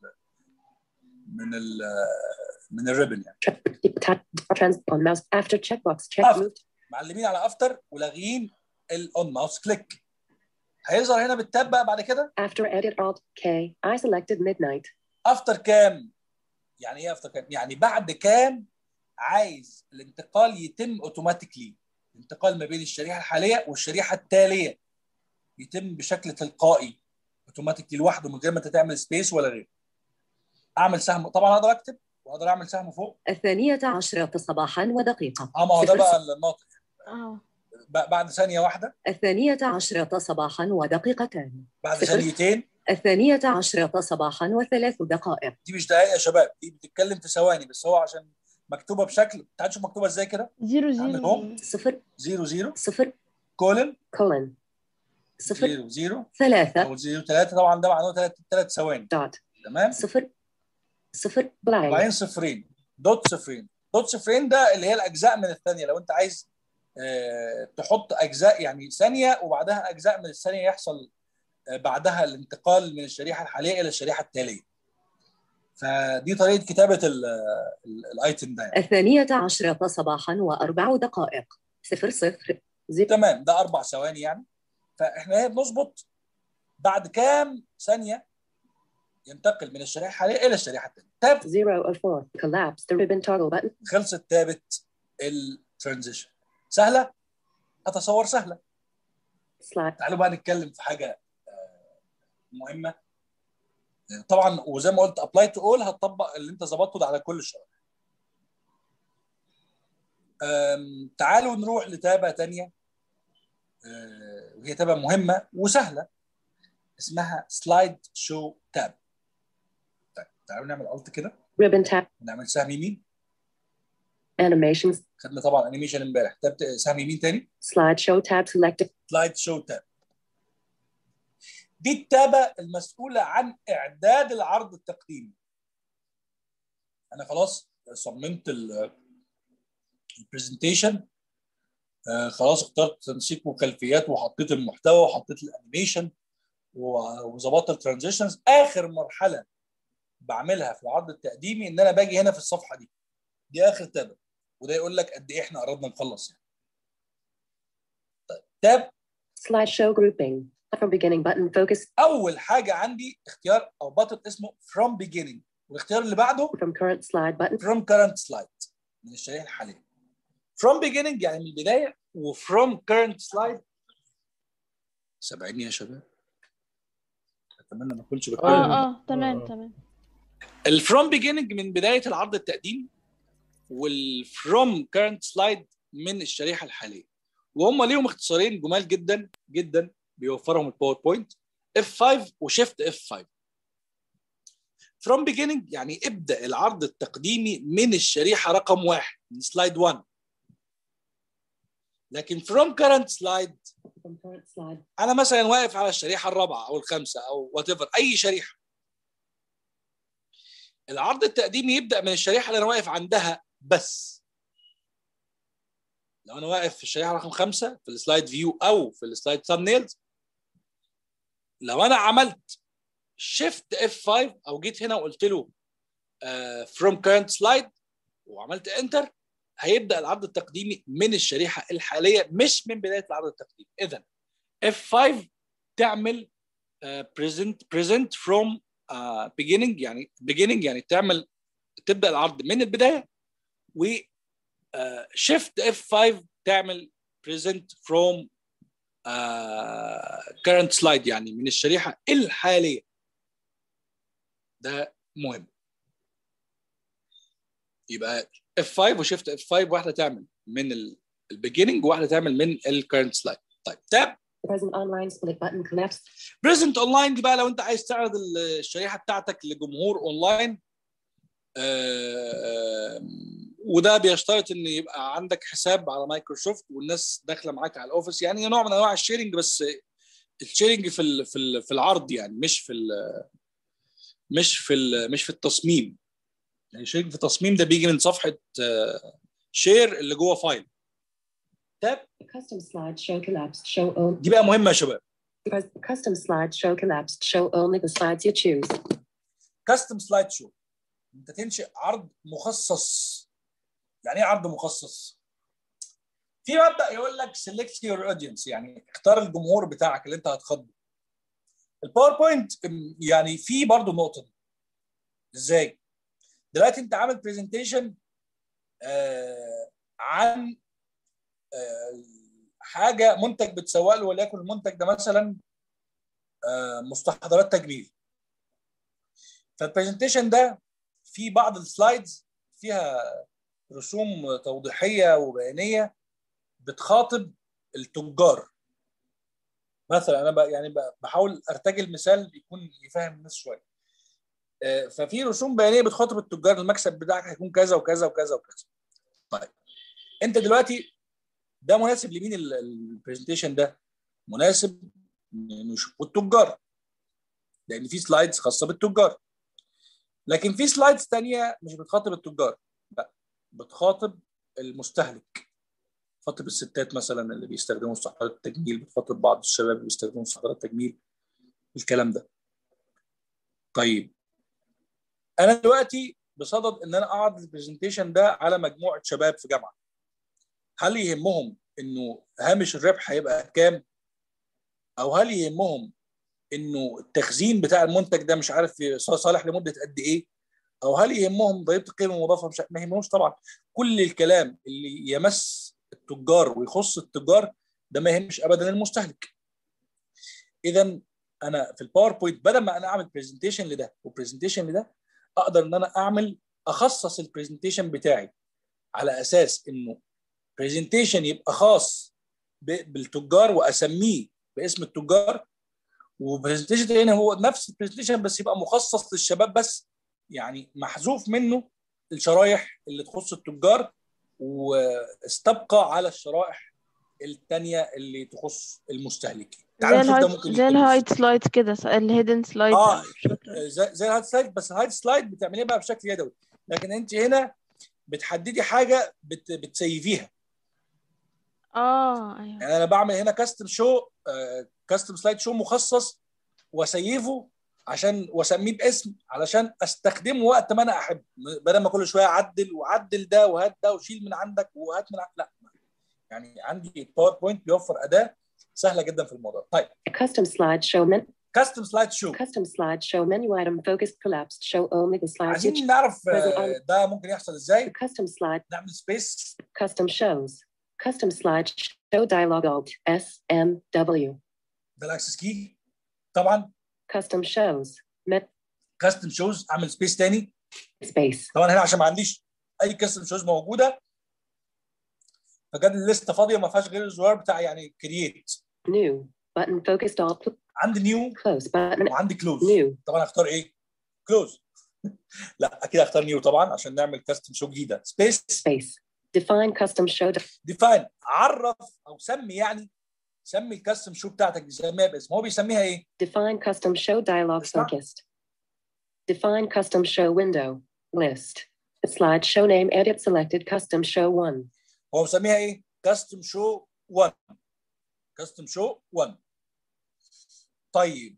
من ال من الريبن يعني
tab trans on mouse after checkbox check
After.
move
معلمين على افتر ولاغيين الاون ماوس كليك هيظهر هنا بالتاب بقى بعد كده
after edit alt K I selected midnight
افتر كام يعني ايه افتر كام يعني بعد كام عايز الانتقال يتم اوتوماتيكلي الانتقال ما بين الشريحه الحاليه والشريحه التاليه يتم بشكل تلقائي اوتوماتيكلي لوحده من غير ما انت تعمل سبيس ولا غيره اعمل سهم طبعا اقدر اكتب واقدر اعمل سهم فوق
الثانية عشرة صباحا ودقيقة
اه ما هو ده
صفر
بقى
صفر.
الناطق
اه
ب- بعد ثانيه واحده
الثانية عشرة صباحا ودقيقتان
بعد
صفر.
ثانيتين
الثانية عشرة صباحا وثلاث دقائق
دي مش دقايق يا شباب دي بتتكلم في ثواني بس هو عشان مكتوبه بشكل تعال نشوف مكتوبه ازاي كده
زيرو
أعمل
زيرو
هوم.
صفر
زيرو زيرو
صفر
كولن
colon
صفر
زيرو زيرو
ثلاثة
او زيرو ثلاثه طبعا ده معناه ثلاث ثلاث ثواني
dot
تمام
صفر صفر
blank
وبعدين صفرين دوت صفرين دوت صفرين ده اللي هي الاجزاء من الثانيه لو انت عايز آه، تحط اجزاء يعني ثانيه وبعدها اجزاء من الثانيه يحصل آه، بعدها الانتقال من الشريحه الحاليه الى الشريحه التاليه فدي طريقه كتابه ال- ال- الايتم ده يعني.
الثانية عشرة صباحا وأربع دقائق صفر صفر
تمام ده اربع ثواني يعني فاحنا هي بنظبط بعد كام ثانيه ينتقل من الشريحه الحاليه الى الشريحه الثانيه تاب
zero of four collapse the ribbon toggle button
خلصت تابت الترانزيشن سهله اتصور سهله
slide
تعالوا بقى نتكلم في حاجه آه، مهمه آه، طبعا وزي ما قلت ابلاي تو اول هتطبق اللي انت ظبطته ده على كل الشرائح آم، تعالوا نروح لتابه تانية آه، وهي تابه مهمه وسهله اسمها سلايد شو تاب طيب تعالوا نعمل الت كده
ribbon tab
ونعمل سهم يمين
animations
خدنا طبعا انيميشن امبارح تاب سهم يمين تاني
slide show tab selected
سلايد شو تاب دي التابة المسؤولة عن إعداد العرض التقديمي أنا خلاص صممت البرزنتيشن خلاص اخترت تنسيق وخلفيات وحطيت المحتوى وحطيت الانيميشن و- وظبطت الترانزيشنز اخر مرحله بعملها في العرض التقديمي ان انا باجي هنا في الصفحه دي دي اخر تابه وده يقول لك قد ايه احنا قربنا نخلص يعني طيب تاب
slide show grouping from beginning button focus
اول حاجه عندي اختيار او بطن اسمه from beginning والاختيار اللي بعده
from current slide button
from current slide من الشريحه الحاليه from beginning يعني من البدايه و from current slide سامعيني يا شباب اتمنى ما اكونش بتكلم
اه اه تمام
آه.
تمام
الفروم بيجيننج من بدايه العرض التقديمي والفروم كارنت سلايد من الشريحه الحاليه وهم ليهم اختصارين جمال جدا جدا بيوفرهم الباوربوينت F5 وشيفت F5 فروم بيجيننج يعني ابدا العرض التقديمي من الشريحه رقم واحد من سلايد 1 لكن فروم كارنت سلايد
from current slide
انا مثلا واقف على الشريحه الرابعه او الخامسه او وات اي شريحه العرض التقديمي يبدا من الشريحه اللي انا واقف عندها بس لو انا واقف في الشريحه رقم خمسه في السلايد فيو او في السلايد ثامبنيلز لو انا عملت شيفت اف 5 او جيت هنا وقلت له فروم كارنت سلايد وعملت انتر هيبدا العرض التقديمي من الشريحه الحاليه مش من بدايه العرض التقديمي اذا F5 تعمل بريزنت بريزنت فروم beginning يعني beginning يعني تعمل تبدا العرض من البدايه و شيفت F5 تعمل present from uh, current slide يعني من الشريحه الحاليه ده مهم يبقى F5 وشيفت F5 واحده تعمل من ال البيجيننج وواحده تعمل من الكرنت سلايد طيب تاب
Present online split button collapsed.
بريزنت اونلاين دي بقى لو انت عايز تعرض الشريحه بتاعتك لجمهور اونلاين آه، وده بيشترط ان يبقى عندك حساب على مايكروسوفت والناس داخله معاك على الاوفيس يعني نوع من انواع الشيرنج بس الشيرنج في ال- في ال- في العرض يعني مش في ال- مش في ال- مش في التصميم يعني الشيرنج في التصميم ده بيجي من صفحه شير اللي جوه فايل تاب
The custom slide show collapsed. Show only.
دي بقى مهمه يا شباب
Custom slide show collapsed. Show only the slides you choose.
كاستم سلايد شو انت تنشئ عرض مخصص يعني ايه عرض مخصص في مبدا يقول لك سيلكت يور اودينس يعني اختار الجمهور بتاعك اللي انت هتخاطبه الباوربوينت يعني في برضه النقطه دي ازاي دلوقتي انت عامل برزنتيشن آه عن آه حاجه منتج بتسوق له وليكن المنتج ده مثلا آه مستحضرات تجميل فالبرزنتيشن ده في بعض السلايدز فيها رسوم توضيحيه وبيانيه بتخاطب التجار مثلا انا بقى يعني بقى بحاول ارتجل مثال يكون يفهم الناس شويه آه، ففي رسوم بيانيه بتخاطب التجار المكسب بتاعك هيكون كذا وكذا وكذا وكذا طيب انت دلوقتي ده مناسب لمين البرزنتيشن ده مناسب انه يشوفوا التجار لان في سلايدز خاصه بالتجار لكن في سلايدز تانية مش بتخاطب التجار لا بتخاطب المستهلك بتخاطب الستات مثلا اللي بيستخدموا مستحضرات التجميل بتخاطب بعض الشباب اللي بيستخدموا مستحضرات التجميل الكلام ده طيب انا دلوقتي بصدد ان انا اعرض البرزنتيشن ده على مجموعه شباب في جامعه هل يهمهم انه هامش الربح هيبقى كام او هل يهمهم انه التخزين بتاع المنتج ده مش عارف صالح لمده قد ايه او هل يهمهم ضريبه القيمه المضافه مش ما يهمهمش طبعا كل الكلام اللي يمس التجار ويخص التجار ده ما يهمش ابدا المستهلك اذا انا في الباوربوينت بدل ما انا اعمل برزنتيشن لده وبرزنتيشن لده اقدر ان انا اعمل اخصص البرزنتيشن بتاعي على اساس انه برزنتيشن يبقى خاص ب- بالتجار واسميه باسم التجار وبرزنتيشن تاني هو نفس البرزنتيشن بس يبقى مخصص للشباب بس يعني محذوف منه الشرايح اللي تخص التجار واستبقى على الشرائح الثانيه اللي تخص المستهلكين
زي
تعالوا نشوف ده
الهايد
ممكن
زي
يكون
الهايد سلايد كده الهيدن سلايد
اه زي زي الهايد سلايد بس الهايد سلايد بتعمليه بقى بشكل يدوي لكن انت هنا بتحددي حاجه بت بتسيفيها
اه ايوه
يعني انا بعمل هنا كاستم شو كاستم سلايد شو مخصص واسيفه عشان واسميه باسم علشان استخدمه وقت ما انا احب بدل ما كل شويه اعدل وعدل ده وهات ده وشيل من عندك وهات من عندك لا يعني عندي باوربوينت بيوفر اداه سهله جدا في الموضوع طيب
A custom slide show men-
كاستم سلايد شو
custom slide show menu item focused collapsed. Show only the slides you
عايزين
choose.
نعرف آه، ده ممكن يحصل
The
ازاي
custom slide
نعمل سبيس
custom shows. Custom slide show dialog alt S M W.
ده الاكسس كي طبعا
Custom shows. Met
كاستم شوز اعمل سبيس تاني
space.
طبعا هنا عشان ما عنديش اي كاستم شوز موجوده فجت الليسته فاضيه ما فيهاش غير الزرار بتاع يعني كرييت
New button focused alt
عندي نيو
close button.
وعندي كلوز
New
طبعا اختار ايه؟ كلوز لا اكيد اختار نيو طبعا عشان نعمل كاستم شو جديده سبيس
space. Define custom show.
ديفاين عرف او سمي يعني سمي الكاستم شو بتاعتك دي سميها باسم هو بيسميها ايه؟
Define custom show dialog
It's not-
focused. Define custom show window. List. Slide show name edit selected custom show 1.
هو مسميها ايه؟ كاستم شو 1 كاستم شو 1 طيب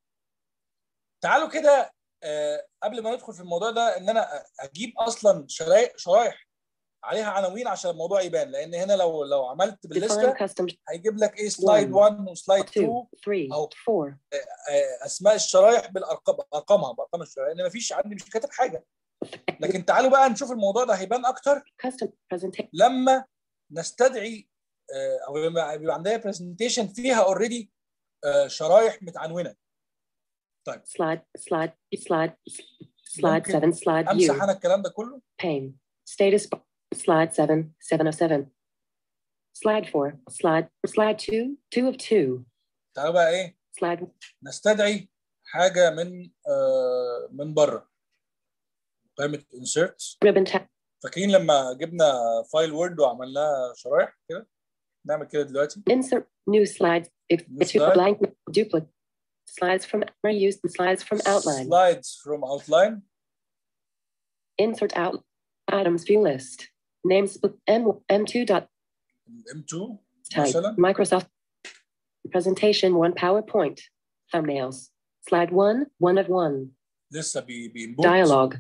تعالوا كده آه قبل ما ندخل في الموضوع ده ان انا اجيب اصلا شرايح شرايح عليها عناوين عشان الموضوع يبان لان هنا لو لو عملت
Define
بالليسته
custom
هيجيب لك ايه سلايد
One.
1 وسلايد 2
2, 3,
أو.
4.
آه، اسماء الشرايح بالارقام بارقامها بارقام الشرايح لان مفيش عندي مش كاتب حاجه لكن تعالوا بقى نشوف الموضوع ده هيبان اكتر
Custom presentation.
لما نستدعي آه، او لما بيبقى عندنا برزنتيشن فيها اوريدي شرايح متعنونه
Slide, slide, slide, slide
ممكن
7, slide
امسح
view.
انا الكلام ده كله
Pane. Status bar. Slide 7, 7 of 7. Slide 4. Slide. Slide 2. 2 of 2.
تعالوا بقى ايه
Slide
نستدعي حاجه من آه من بره قائمه انسيرت
ribbon tab.
فاكرين لما جبنا فايل وورد وعملناها شرايح كده نعمل كده دلوقتي
Insert new slides. If
New
to
slide.
blank duplicate. Slides from reuse slides from outline.
slides from outline
Insert out items view list. Names M M2 dot
M2
type.
مثلا
Microsoft presentation one PowerPoint. Thumbnails. Slide one, one of one.
لسه بي بينبوت
Dialogue.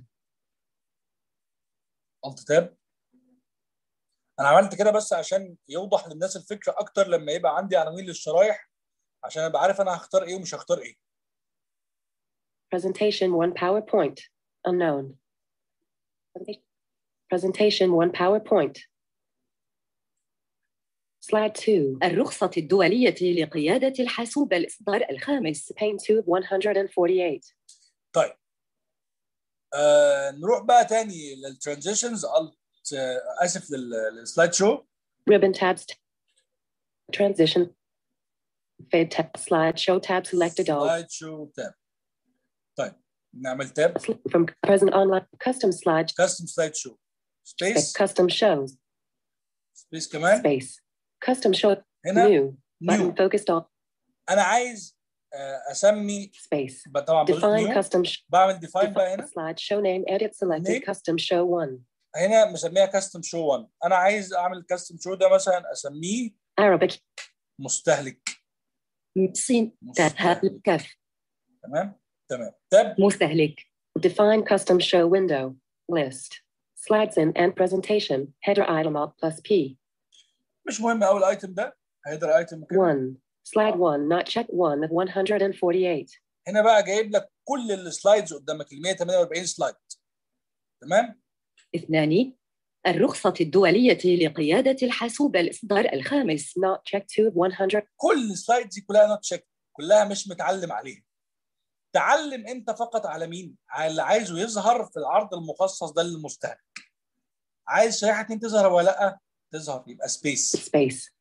الت تاب انا عملت كده بس عشان يوضح للناس الفكره اكتر لما يبقى عندي عناوين للشرايح عشان ابقى عارف انا هختار ايه ومش هختار ايه
Presentation one PowerPoint. Unknown. Presentation one PowerPoint. Slide two.
الرخصة الدولية لقيادة الحاسوب الإصدار الخامس
Pane two of 148.
طيب آه نروح بقى تاني للترانزيشنز الت آه اسف لل- للسلايد شو
Ribbon tabs. Transition. Fade tab. Slide show tab selected all.
سلايد شو تاب طيب نعمل تاب
From present online. Custom slide.
كاستم سلايد شو سبيس
Custom shows.
سبيس كمان
Space. Custom show.
هنا
New.
نيو
Button focused on.
انا عايز آه اسمي
Space.
ب- طبعا بدوس
Define
نيو
custom. Sh-
بعمل ديفاين بقى هنا
slide show name. Edit selected.
Name.
Custom show one.
هنا مسميها كاستم شو 1 انا عايز اعمل كاستم شو ده مثلا اسميه
Arabic.
مستهلك
سين تاء
مستهلك
كاف
تمام تمام تاب
مستهلك
Define custom show window. List. Slides in and presentation. Header item alt plus P.
مش مهم اول ايتم ده هيدر ايتم كده
1. Slide 1 not check 1 of 148.
هنا بقى جايب لك كل السلايدز قدامك ال 148 سلايد تمام
اثنان الرخصة الدولية لقيادة الحاسوب الإصدار الخامس
Not check 2 of 100.
كل السلايدز دي كلها نوت تشيك كلها مش متعلم عليها تعلم انت فقط على مين على اللي عايزه يظهر في العرض المخصص ده للمستهلك عايز شريحه اتنين تظهر ولا لا تظهر يبقى سبيس
Space.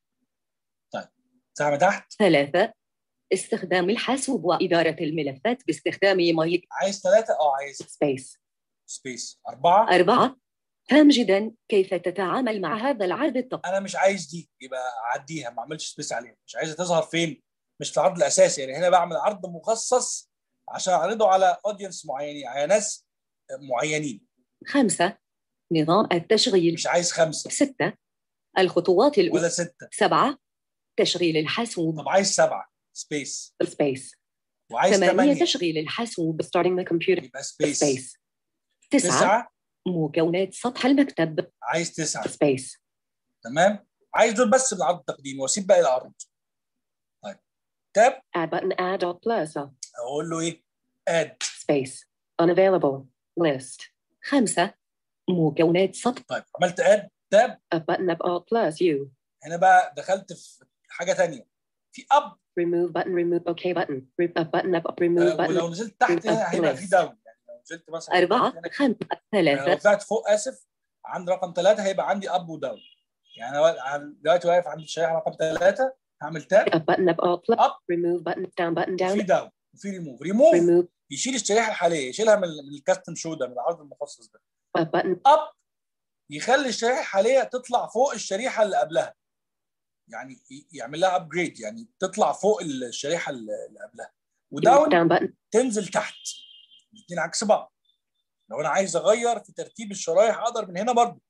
سهم تحت
ثلاثة استخدام الحاسوب وإدارة الملفات باستخدام مايك
عايز ثلاثه اه عايز
Space.
سبيس اربعه
أربعة هام جدا كيف تتعامل مع هذا العرض التقني
انا مش عايز دي يبقى عديها ما اعملش سبيس عليها مش عايزها تظهر فين مش في العرض الاساسي يعني هنا بعمل عرض مخصص عشان اعرضه على اودينس معينين على ناس معينين
خمسة نظام التشغيل
مش عايز خمسه
ستة الخطوات الأولى
ولا سته
سبعة تشغيل الحاسوب
طب عايز سبعه سبيس
Space.
وعايز
ثمانية
ثمانيه
تشغيل الحاسوب
Starting the computer.
يبقى سبيس
Space.
تسعة
تسعه
مكونات سطح المكتب
عايز تسعه
Space.
تمام عايز دول بس من العرض التقديمي واسيب باقي العرض طيب تاب
Add button add alt plus. uh,
اقول له ايه اد
Space. Unavailable. List.
خمسة مكونات سطح
طيب عملت اد تاب
A button up alt plus U.
هنا بقى دخلت في حاجه ثانيه في اب
Remove button remove OK button. Re- a button up remove
آه،
button.
ولو نزلت تحت هنا هيبقى في داون يعني لو نزلت مثلا
أربعة
هنا
خمسة
يعني لو
ثلاثة
طلعت فوق اسف عند رقم ثلاثه هيبقى عندي اب وداون يعني انا وا- دلوقتي واقف عند الشريحه رقم ثلاثه هعمل تاب
A button up alt plus.
Up.
Remove button down button
في
down.
داون وفي ريموف ريموف
Remove
يشيل الشريحه الحاليه يشيلها من من الكاستم شو ده من العرض المخصص ده
a button.
اب يخلي الشريحه الحاليه تطلع فوق الشريحه اللي قبلها يعني ي- يعمل لها ابجريد يعني تطلع فوق الشريحه اللي اللي قبلها وداون
Down button.
تنزل تحت الاثنين عكس بعض لو انا عايز اغير في ترتيب الشرايح اقدر من هنا برضه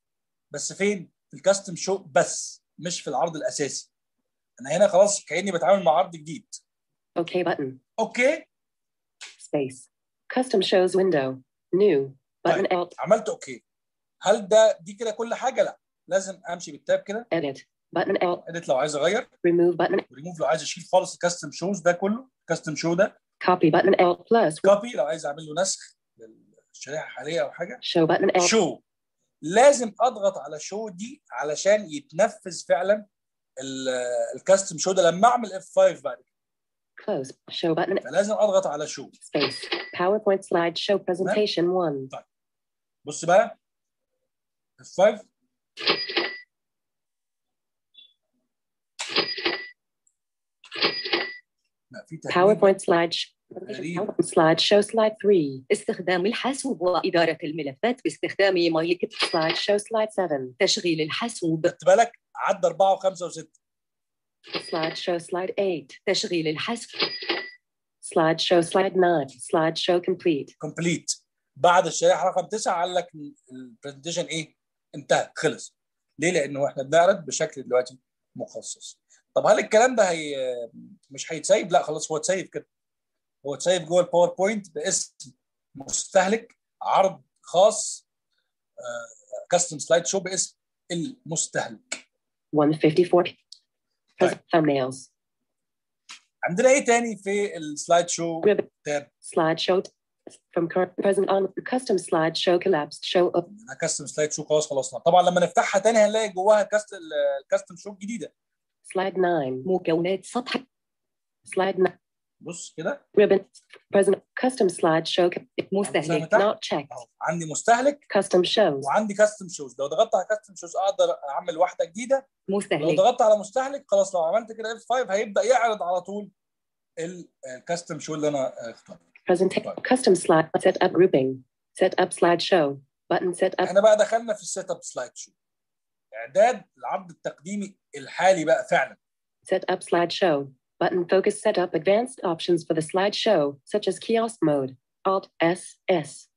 بس فين في الكاستم شو بس مش في العرض الاساسي انا هنا خلاص كاني بتعامل مع عرض جديد
OK button.
اوكي
Space. Custom shows window. New. Button alt.
عملت اوكي هل ده دي كده كل حاجه لا لازم امشي بالتاب كده
Edit. Button alt.
اديت لو عايز اغير
Remove button.
وريموف لو عايز اشيل خالص الكاستم شوز ده كله كاستم شو ده
Copy button alt plus.
كوبي لو عايز اعمل له نسخ للشريحه الحاليه او حاجه
Show button alt.
شو لازم اضغط على شو دي علشان يتنفذ فعلا ال- الكاستم شو ده لما اعمل اف 5 بعد كده
Close. Show button.
فلازم اضغط على شو
Space. PowerPoint slide show presentation one.
بص بقى اف 5 لا في تهديد
PowerPoint slide.
غريب.
PowerPoint slide show slide 3.
استخدام الحاسوب وإدارة الملفات باستخدام مايك
Slide show slide 7.
تشغيل الحاسوب
خدت بالك عدى أربعة وخمسة وستة
Slide show slide 8.
تشغيل الحاسوب
Slide show slide 9. Slide show complete.
كومبليت بعد الشريحة رقم تسعة قال لك البرزنتيشن إيه انتهى خلص ليه؟ لأنه إحنا بنعرض بشكل دلوقتي مخصص طب هل الكلام ده هي مش هيتسيب؟ لا خلاص هو اتسيب كده هو اتسيب جوه الباوربوينت باسم مستهلك عرض خاص كاستم سلايد شو باسم المستهلك
154.
طيب.
Thumbnails.
عندنا ايه تاني في السلايد شو
Ribbon.
تاب
Slide show from current present on custom slide show collapsed show up.
عندنا كاستم سلايد شو خلاص خلصنا طبعا لما نفتحها تاني هنلاقي جواها كاست الكاستم شو الجديده
Slide 9.
مكونات سطح
Slide 9.
بص كده
Ribbon. Present custom slide show co-
مستهلك
تحت.
not checked.
اهو عندي مستهلك
Custom shows.
وعندي كاستم شوز لو ضغطت على كاستم شوز اقدر اعمل واحده جديده لو
مستهلك
ضغطت على مستهلك خلاص لو عملت كده اف 5 هيبدا يعرض على طول الكاستم شو اللي انا اخترته
Present custom slide set up grouping. Set up slideshow. Button set up
احنا بقى دخلنا في السيت اب سلايد شو اعداد العرض التقديمي الحالي بقى فعلا
set up slideshow. Button focus set up advanced options for the slideshow, such as kiosk mode. Alt S S.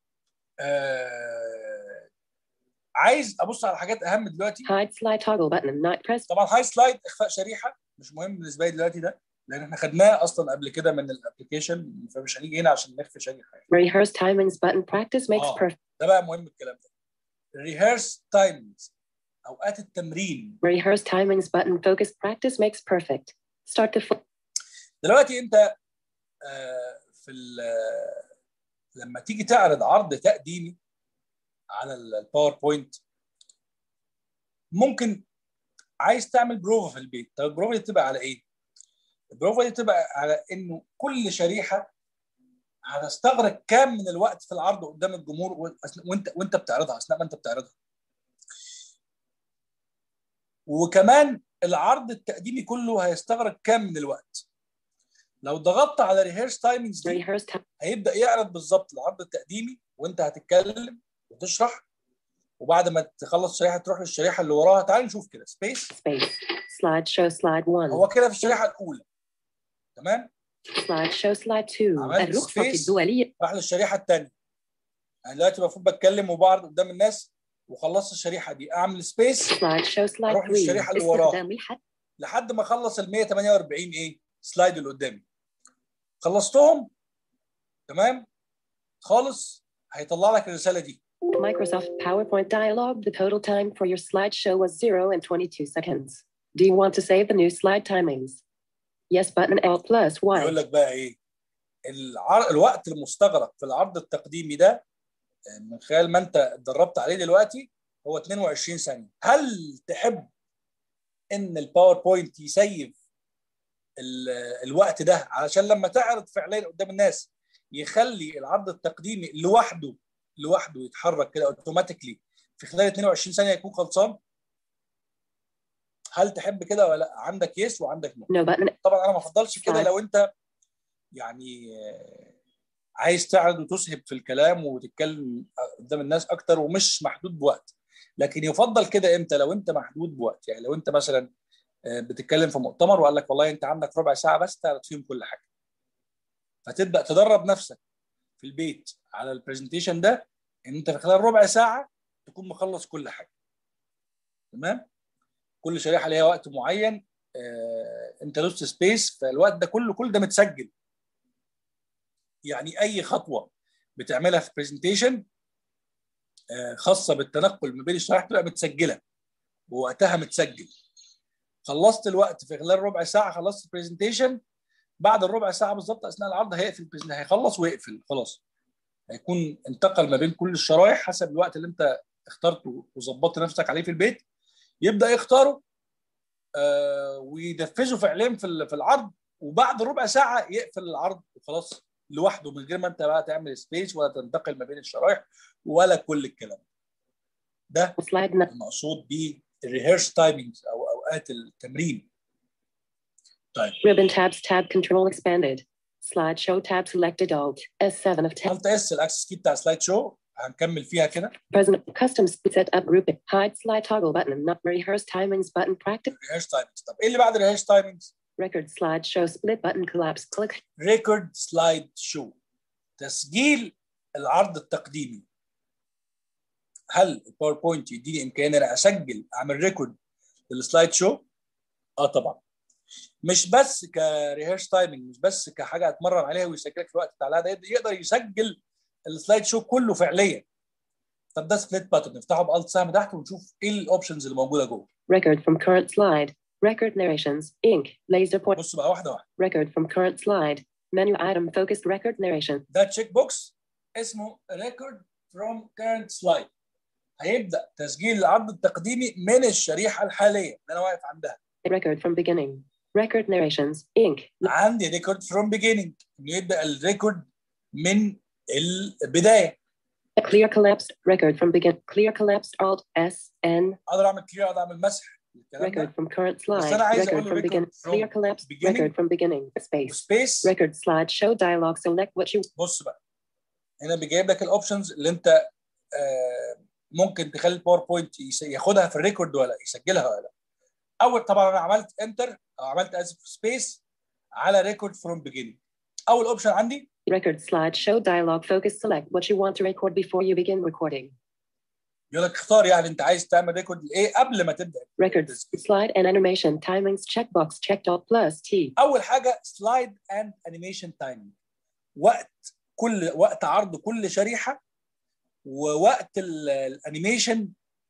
آه عايز ابص على حاجات اهم دلوقتي
Hide slide toggle button not pressed.
طبعا هاي سلايد اخفاء شريحه مش مهم بالنسبه لي دلوقتي ده لان احنا خدناه اصلا قبل كده من الابلكيشن فمش هنيجي هنا عشان نخفي شريحه يعني.
Rehearse timings button practice makes
آه.
perfect.
ده بقى مهم الكلام ده ريهرس تايمز اوقات التمرين
Rehearse timings button focus practice makes perfect. Start the full
دلوقتي انت آه، في ال- لما تيجي تعرض عرض تقديمي على ال- الباوربوينت ممكن عايز تعمل بروفا في البيت طب البروفا دي تبقى على ايه البروفا دي تبقى على انه كل شريحه هتستغرق كام من الوقت في العرض قدام الجمهور وأثناء- وانت وانت بتعرضها اثناء ما انت بتعرضها وكمان العرض التقديمي كله هيستغرق كام من الوقت لو ضغطت على ريهيرس تايمينجز دي
rehearse time
هيبدا يعرض بالظبط العرض التقديمي وانت هتتكلم وتشرح وبعد ما تخلص الشريحه تروح للشريحه اللي وراها تعال نشوف كده سبيس
space. Slideshow slide one.
هو كده في الشريحه الاولى تمام
Slideshow slide two.
عملت
الرخصة
سبيس
الدولية
راح للشريحه الثانيه يعني دلوقتي المفروض بتكلم وبعرض قدام الناس وخلصت الشريحه دي اعمل سبيس
Slideshow slide
اروح
three.
للشريحه اللي وراها
استخدام الحد
لحد ما اخلص ال 148 ايه سلايد اللي قدامي خلصتهم تمام خالص هيطلع لك الرساله دي
Microsoft PowerPoint dialog. The total time for your slideshow was 0 and 22 seconds. Do you want to save the new slide timings? Yes button L plus
يقول
Y.
لك بقى ايه العر... الوقت المستغرق في العرض التقديمي ده آه، من خلال ما انت اتدربت عليه دلوقتي هو 22 ثانيه هل تحب ان الباوربوينت يسيف ال... الوقت ده علشان لما تعرض فعليا قدام الناس يخلي العرض التقديمي لوحده لوحده يتحرك كده اوتوماتيكلي في خلال 22 ثانيه يكون خلصان هل تحب كده ولا لا عندك يس وعندك نو
No button.
طبعا انا ما افضلش كده
طيب.
لو انت يعني آه، عايز تعرض وتسهب في الكلام وتتكلم قدام الناس اكتر ومش محدود بوقت لكن يفضل كده امتى لو انت محدود بوقت يعني لو انت مثلا آه، بتتكلم في مؤتمر وقال لك والله انت عندك ربع ساعه بس تعرض فيهم كل حاجه فتبدا تدرب نفسك في البيت على البرزنتيشن ده ان انت في خلال ربع ساعه تكون مخلص كل حاجه تمام كل شريحه ليها وقت معين آه، انت دوست سبيس فالوقت ده كله كل ده متسجل يعني اي خطوه بتعملها في برزنتيشن خاصه بالتنقل ما بين الشرائح تبقى متسجله ووقتها متسجل خلصت الوقت في خلال ربع ساعه خلصت البرزنتيشن بعد الربع ساعه بالظبط اثناء العرض هيقفل البرزنتيشن هيخلص ويقفل خلاص هيكون انتقل ما بين كل الشرايح حسب الوقت اللي انت اخترته وظبطت نفسك عليه في البيت يبدا يختاره آه وينفذه فعليا في ال- في العرض وبعد ربع ساعه يقفل العرض وخلاص لوحده من غير ما انت بقى تعمل سبيس ولا تنتقل ما بين الشرايح ولا كل الكلام ده
Slide nine.
المقصود بالريهرس تايمينجز او اوقات التمرين طيب
Ribbon tabs tab control expanded. Slideshow tab selected alt. S7 of 10.
الت اس الاكسس كي بتاع سلايد شو هنكمل فيها كده
Present custom set up grouping. Hide slide toggle button. Not rehearse timings button. Practice
ريهرش تايمنجز طب ايه اللي بعد ريهرش تايمنجز
record slide show split button collapse. Click
ريكورد سلايد شو تسجيل العرض التقديمي هل الباوربوينت يديني امكانيه انا اسجل اعمل ريكورد للسلايد شو؟ اه طبعا مش بس كريهرش تايمنج مش بس كحاجه اتمرن عليها ويسجلك في الوقت بتاع ده يقدر يسجل السلايد شو كله فعليا طب ده سبليت باتن نفتحه بالت سهم تحت ونشوف ايه الاوبشنز اللي موجوده جوه
record from current slide. Record narrations. Ink. Laser point.
بص بقى واحده واحده
Record from current slide. Menu item focused record narration.
ده تشيك بوكس اسمه ريكورد فروم كيرنت سلايد هيبدا تسجيل العرض التقديمي من الشريحه الحاليه اللي انا واقف عندها
Record from beginning. Record narrations. Ink.
عندي ريكورد فروم بيجيننج انه يبدا الريكورد من البدايه
Clear collapsed. Record from begin. Clear collapsed. Alt S N.
اقدر اعمل كلير اقدر اعمل مسح الكلام
Record
ده
from current
بس
slide.
أنا عايز
Record
أقول
from begin.
record from
Clear collapsed.
beginning.
Record from beginning. Space.
سبيس
Record slide show dialog. Select what you
بص بقى هنا بيجيب لك الاوبشنز اللي انت آه، ممكن تخلي الباوربوينت يس- ياخدها في الريكورد ولا يسجلها ولا لا اول طبعا انا عملت انتر او عملت اسف سبيس على ريكورد فروم بيجيننج اول اوبشن عندي
record slide show dialog. Focus. Select what you want to record before you begin recording.
يقول لك اختار يعني انت عايز تعمل ريكورد لايه قبل ما تبدا
Record slide and animation timings checkbox checked all plus T.
اول حاجه سلايد اند انيميشن تايمينج وقت كل وقت عرض كل شريحه ووقت ال- الانيميشن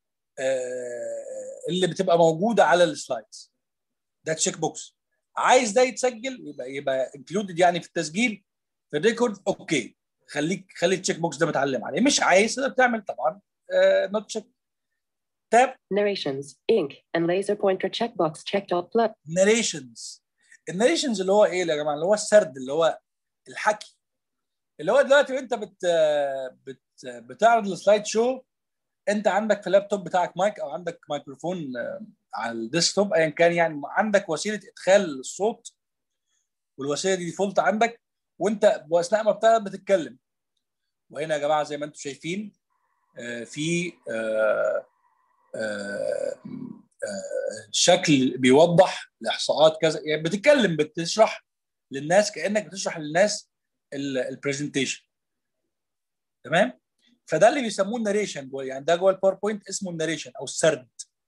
آه، اللي بتبقى موجوده على السلايدز ده تشيك بوكس عايز ده يتسجل يبقى يبقى انكلودد يعني في التسجيل في الريكورد اوكي خليك خلي التشيك بوكس ده متعلم عليه مش عايز تقدر تعمل طبعا نوت تشيك تاب
Narrations, ink, and laser pointer checkbox checked all plus.
ناريشنز الناريشنز اللي هو ايه يا جماعه اللي هو السرد اللي هو الحكي اللي هو دلوقتي وانت بت بت بتعرض السلايد شو انت عندك في اللابتوب بتاعك مايك او عندك ميكروفون آه، على الديسكتوب ايا كان يعني عندك وسيله ادخال الصوت والوسيله دي ديفولت عندك وانت واثناء ما بتعرض بتتكلم وهنا يا جماعه زي ما انتم شايفين آه، في آه، آه، آه، شكل بيوضح الاحصاءات كذا يعني بتتكلم بتشرح للناس كانك بتشرح للناس البرزنتيشن تمام فده اللي بيسموه الناريشن جوه يعني ده جوه الباوربوينت اسمه الناريشن او السرد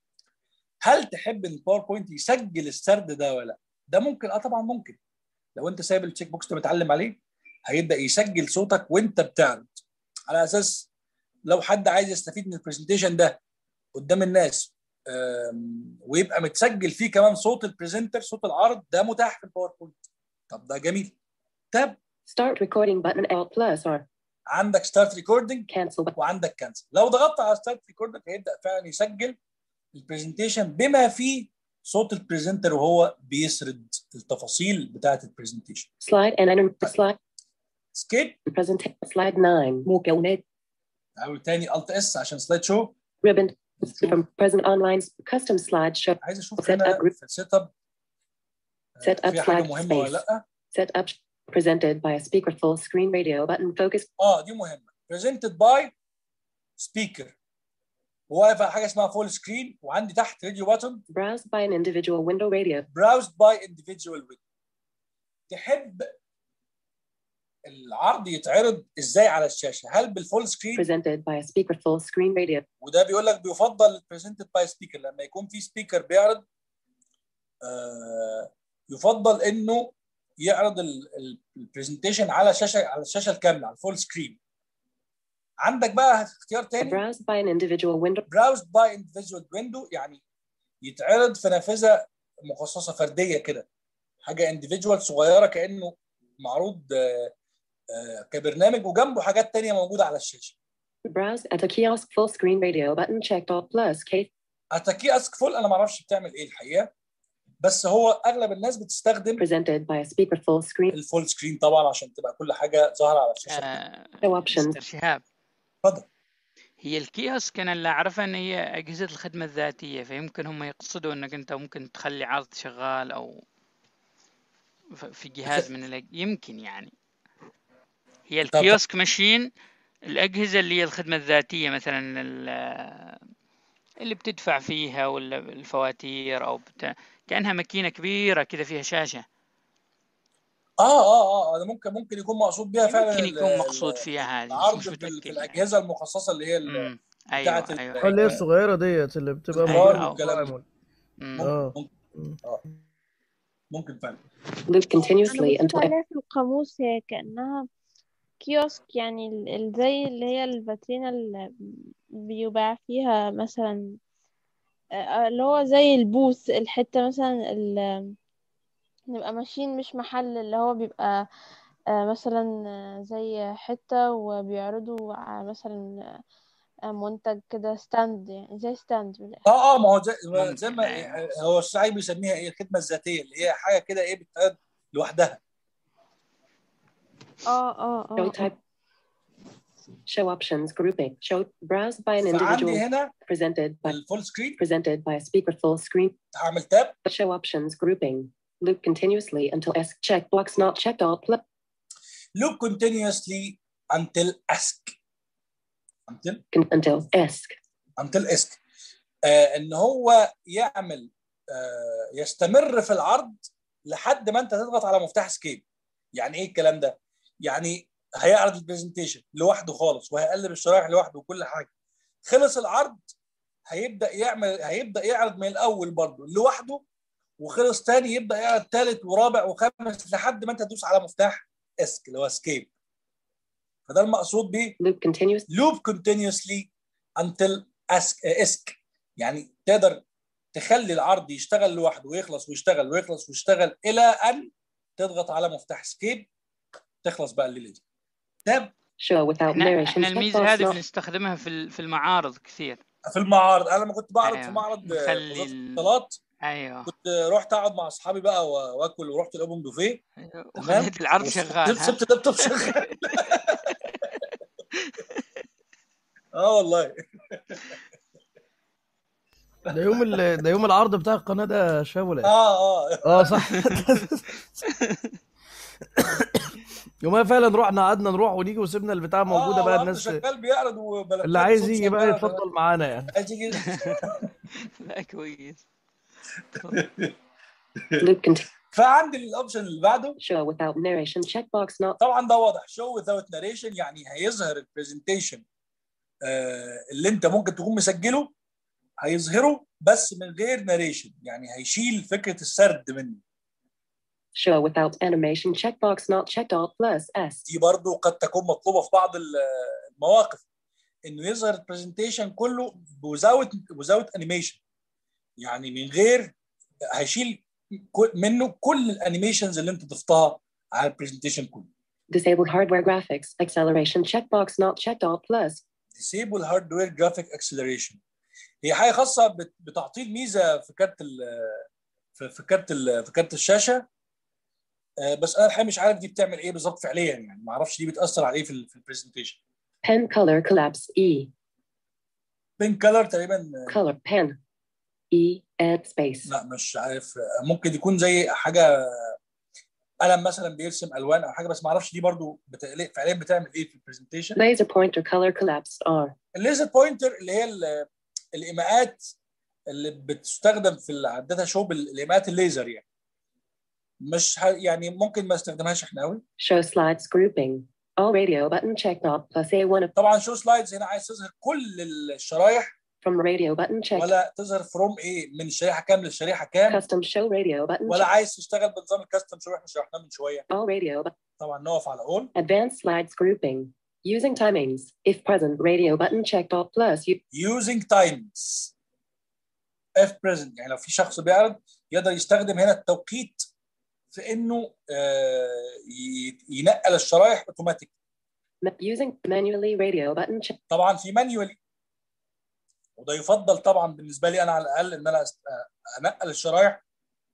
هل تحب ان الباوربوينت يسجل السرد ده ولا لا ده ممكن اه طبعا ممكن لو انت سايب التشيك بوكس ده متعلم عليه هيبدا يسجل صوتك وانت بتعرض على اساس لو حد عايز يستفيد من البرزنتيشن ده قدام الناس آم، ويبقى متسجل فيه كمان صوت البرزنتر صوت العرض ده متاح في الباوربوينت طب ده جميل تاب
Start recording button Alt plus or
عندك ستارت ريكوردنج
cancel button.
وعندك كانسل لو ضغطت على ستارت ريكوردنج هيبدا فعلا يسجل البرزنتيشن بما فيه صوت البرزنتر وهو بيسرد التفاصيل بتاعه البرزنتيشن
Slide and anim- slide
سكيب
present slide 9.
مكونات
اقول تاني الت اس عشان سلايد شو
Ribbon from present online custom slide show.
عايز اشوف
Set
هنا
up group.
في السيت اب
Set up
في حاجه
slide
مهمه ولا
space.
لا
Set up presented by a speaker full screen radio button focus
اه دي مهمه بريزنتد باي سبيكر وواقف على حاجه اسمها فول سكرين وعندي تحت راديو باتون
browsed by an individual window radio.
براوزد باي individual window تحب العرض يتعرض ازاي على الشاشه هل بالفول سكرين
Presented by a speaker full screen radio.
وده بيقول لك بيفضل بريزنتد باي سبيكر لما يكون في سبيكر بيعرض آه يفضل انه يعرض البرزنتيشن على شاشه على الشاشه الكامله على الفول سكرين عندك بقى اختيار تاني
Browsed by an individual window.
براوزد باي individual ويندو يعني يتعرض في نافذه مخصصه فرديه كده حاجه individual صغيره كانه معروض آه، آه، كبرنامج وجنبه حاجات تانية موجوده على الشاشه
Browse at a kiosk full screen radio button checked all plus case
اتاكي اسك فول انا ما اعرفش بتعمل ايه الحقيقه بس هو اغلب الناس بتستخدم
presented by a speaker full screen
الفول سكرين طبعا عشان تبقى كل حاجه ظاهره على الشاشه
آه،
No options.
مستر شهاب
اتفضل
هي الكيوسك انا اللي اعرفها ان هي اجهزه الخدمه الذاتيه فيمكن هم يقصدوا انك انت ممكن تخلي عرض شغال او ف- في جهاز من الأج... يمكن يعني هي
طب-
الكيوسك ماشين الأجهزة اللي هي الخدمة الذاتية مثلا ال- اللي بتدفع فيها ولا الفواتير أو بتاع كأنها ماكينة كبيرة كده فيها شاشة
اه اه اه ده ممكن ممكن يكون مقصود بيها فعلا
يمكن
ال-
يكون مقصود
ال-
فيها هذه بس
العرض
مش
في, ال- في
متأكد يعني.
الاجهزه المخصصه اللي هي ال-
أمم،
بتاعت
أيوه
ال-
أيوه
اه اللي هي
أيوه
الصغيره ديت اللي بتبقى
الكبار
موجودة في
والكلام
المطاعم
ده
أمم.
اه
ممكن
مم.
ممكن فعلا
Loop
انا
continuously
بصيت
until
عليها في القاموس هي كأنها كيوسك يعني ال- ال- زي اللي هي الفاترينا اللي بيباع فيها مثلا آه، اللي هو زي البوث الحتة مثلا ال- نبقى ماشيين مش محل اللي هو بيبقى آه، مثلا آه، زي حتة وبيعرضوا ع- مثلا آه، منتج كده ستاند يعني زي ستاند من الآخر.
اه اه ما هو زي, ما- زي
ممكن
ما
أيوه
هو السعي بيسميها ايه الخدمه الذاتيه اللي هي حاجه كده ايه بتتقال لوحدها
اه اه
show
اه
type, show options grouping, show browsed by an
فعندي
individual,
هنا
presented by
الفول سكرين
presented by a speaker full screen,
هعمل تاب
show options grouping, loop continuously until S checkbox not checked all plus
loop continuously until ask until
until ESC.
until ask آه ان هو يعمل آه يستمر في العرض لحد ما انت تضغط على مفتاح سكيب يعني ايه الكلام ده يعني هيعرض البرزنتيشن لوحده خالص وهيقلب الشرايح لوحده وكل حاجه خلص العرض هيبدا يعمل هيبدا يعرض من الاول برضه لوحده وخلص تاني يبدا يعرض ثالث ورابع وخامس لحد ما انت تدوس على مفتاح اسك اللي هو سكيب فده المقصود بيه
Loop continuous
loop continuously until ask اسك يعني تقدر تخلي العرض يشتغل لوحده ويخلص ويشتغل ويخلص ويشتغل الى ان تضغط على مفتاح سكيب تخلص بقى الليله دي تاب
show without
احنا
narration
احنا الميزة هذه
checkbox not
بنستخدمها في ال- في المعارض كثير
في المعارض انا لما كنت بعرض في
ايوه
معرض آه،
نخلي
وزاره
ال...
الاتصالات
ايوه
كنت رحت اقعد مع اصحابي بقى و- واكل ورحت الاوبن بوفيه
أيوه.
تمام
وخليت العرض شغال
وسبت
ها
سبت اللابتوب شغال اه والله
ده يوم ال... ده يوم العرض بتاع القناه ده شاب ولا ايه؟
اه اه
اه صح يومها فعلا رحنا قعدنا نروح ونيجي وسيبنا البتاع موجوده
اه
بقى
وعرض
الناس
شغال بيعرض وبلكات
اللي عايز
وصوت
يجي بقى
شغال
يتفضل معانا يعني
عايز يجي
لا كويس
loop continue
فعندي الاوبشن اللي بعده
show without narration checkbox not
طبعا ده واضح شو without narration يعني هيظهر البرزنتيشن اللي انت ممكن تكون مسجله هيظهره بس من غير ناريشن يعني هيشيل فكره السرد منه
show without animation checkbox not checked all plus S
دي برضو قد تكون مطلوبه في بعض ال- المواقف انه يظهر البرزنتيشن كله بوزاوت بوزاوت انيميشن يعني من غير هيشيل كل- منه كل الانيميشنز اللي انت ضفتها على البرزنتيشن كله
disable hardware graphics acceleration checkbox not checked all plus
disable hardware graphic acceleration هي حاجه خاصه بت- بتعطيل ميزه في كارت ال في في كارت ال في كارت الشاشه آه، بس انا الحقيقه مش عارف دي بتعمل ايه بالظبط فعليا يعني ما اعرفش دي بتاثر على ايه في ال- في البرزنتيشن
pen color collapse E
بين كلر تقريبا آه،
color pen E add space
لا مش عارف آه، ممكن يكون زي حاجه قلم مثلا بيرسم الوان او حاجه بس ما اعرفش دي برضو بت- فعليا بتعمل ايه في البرزنتيشن
laser pointer color collapsed R
الليزر بوينتر اللي هي ال- الايماءات اللي بتستخدم في الداتا شو بالايماءات الليزر يعني مش ه... يعني ممكن ما استخدمهاش احنا قوي
show slides grouping all radio button checked off plus A1
طبعا شو سلايدز هنا عايز تظهر كل الشرايح
from radio button checked
ولا تظهر فروم ايه من الشريحه كام للشريحه كام
custom show radio button
ولا
checked
عايز تشتغل بنظام الكاستم شو احنا شرحناه من شويه
all radio but
طبعا نقف على اول
advanced slides grouping using timings if present radio button checked off plus you
using times if present يعني لو في شخص بيعرض يقدر يستخدم هنا التوقيت في انه آه، ي- ينقل الشرايح اوتوماتيك
using manually radio button check
طبعا في مانيوالي وده يفضل طبعا بالنسبه لي انا على الاقل ان انا أست- آه، انقل الشرايح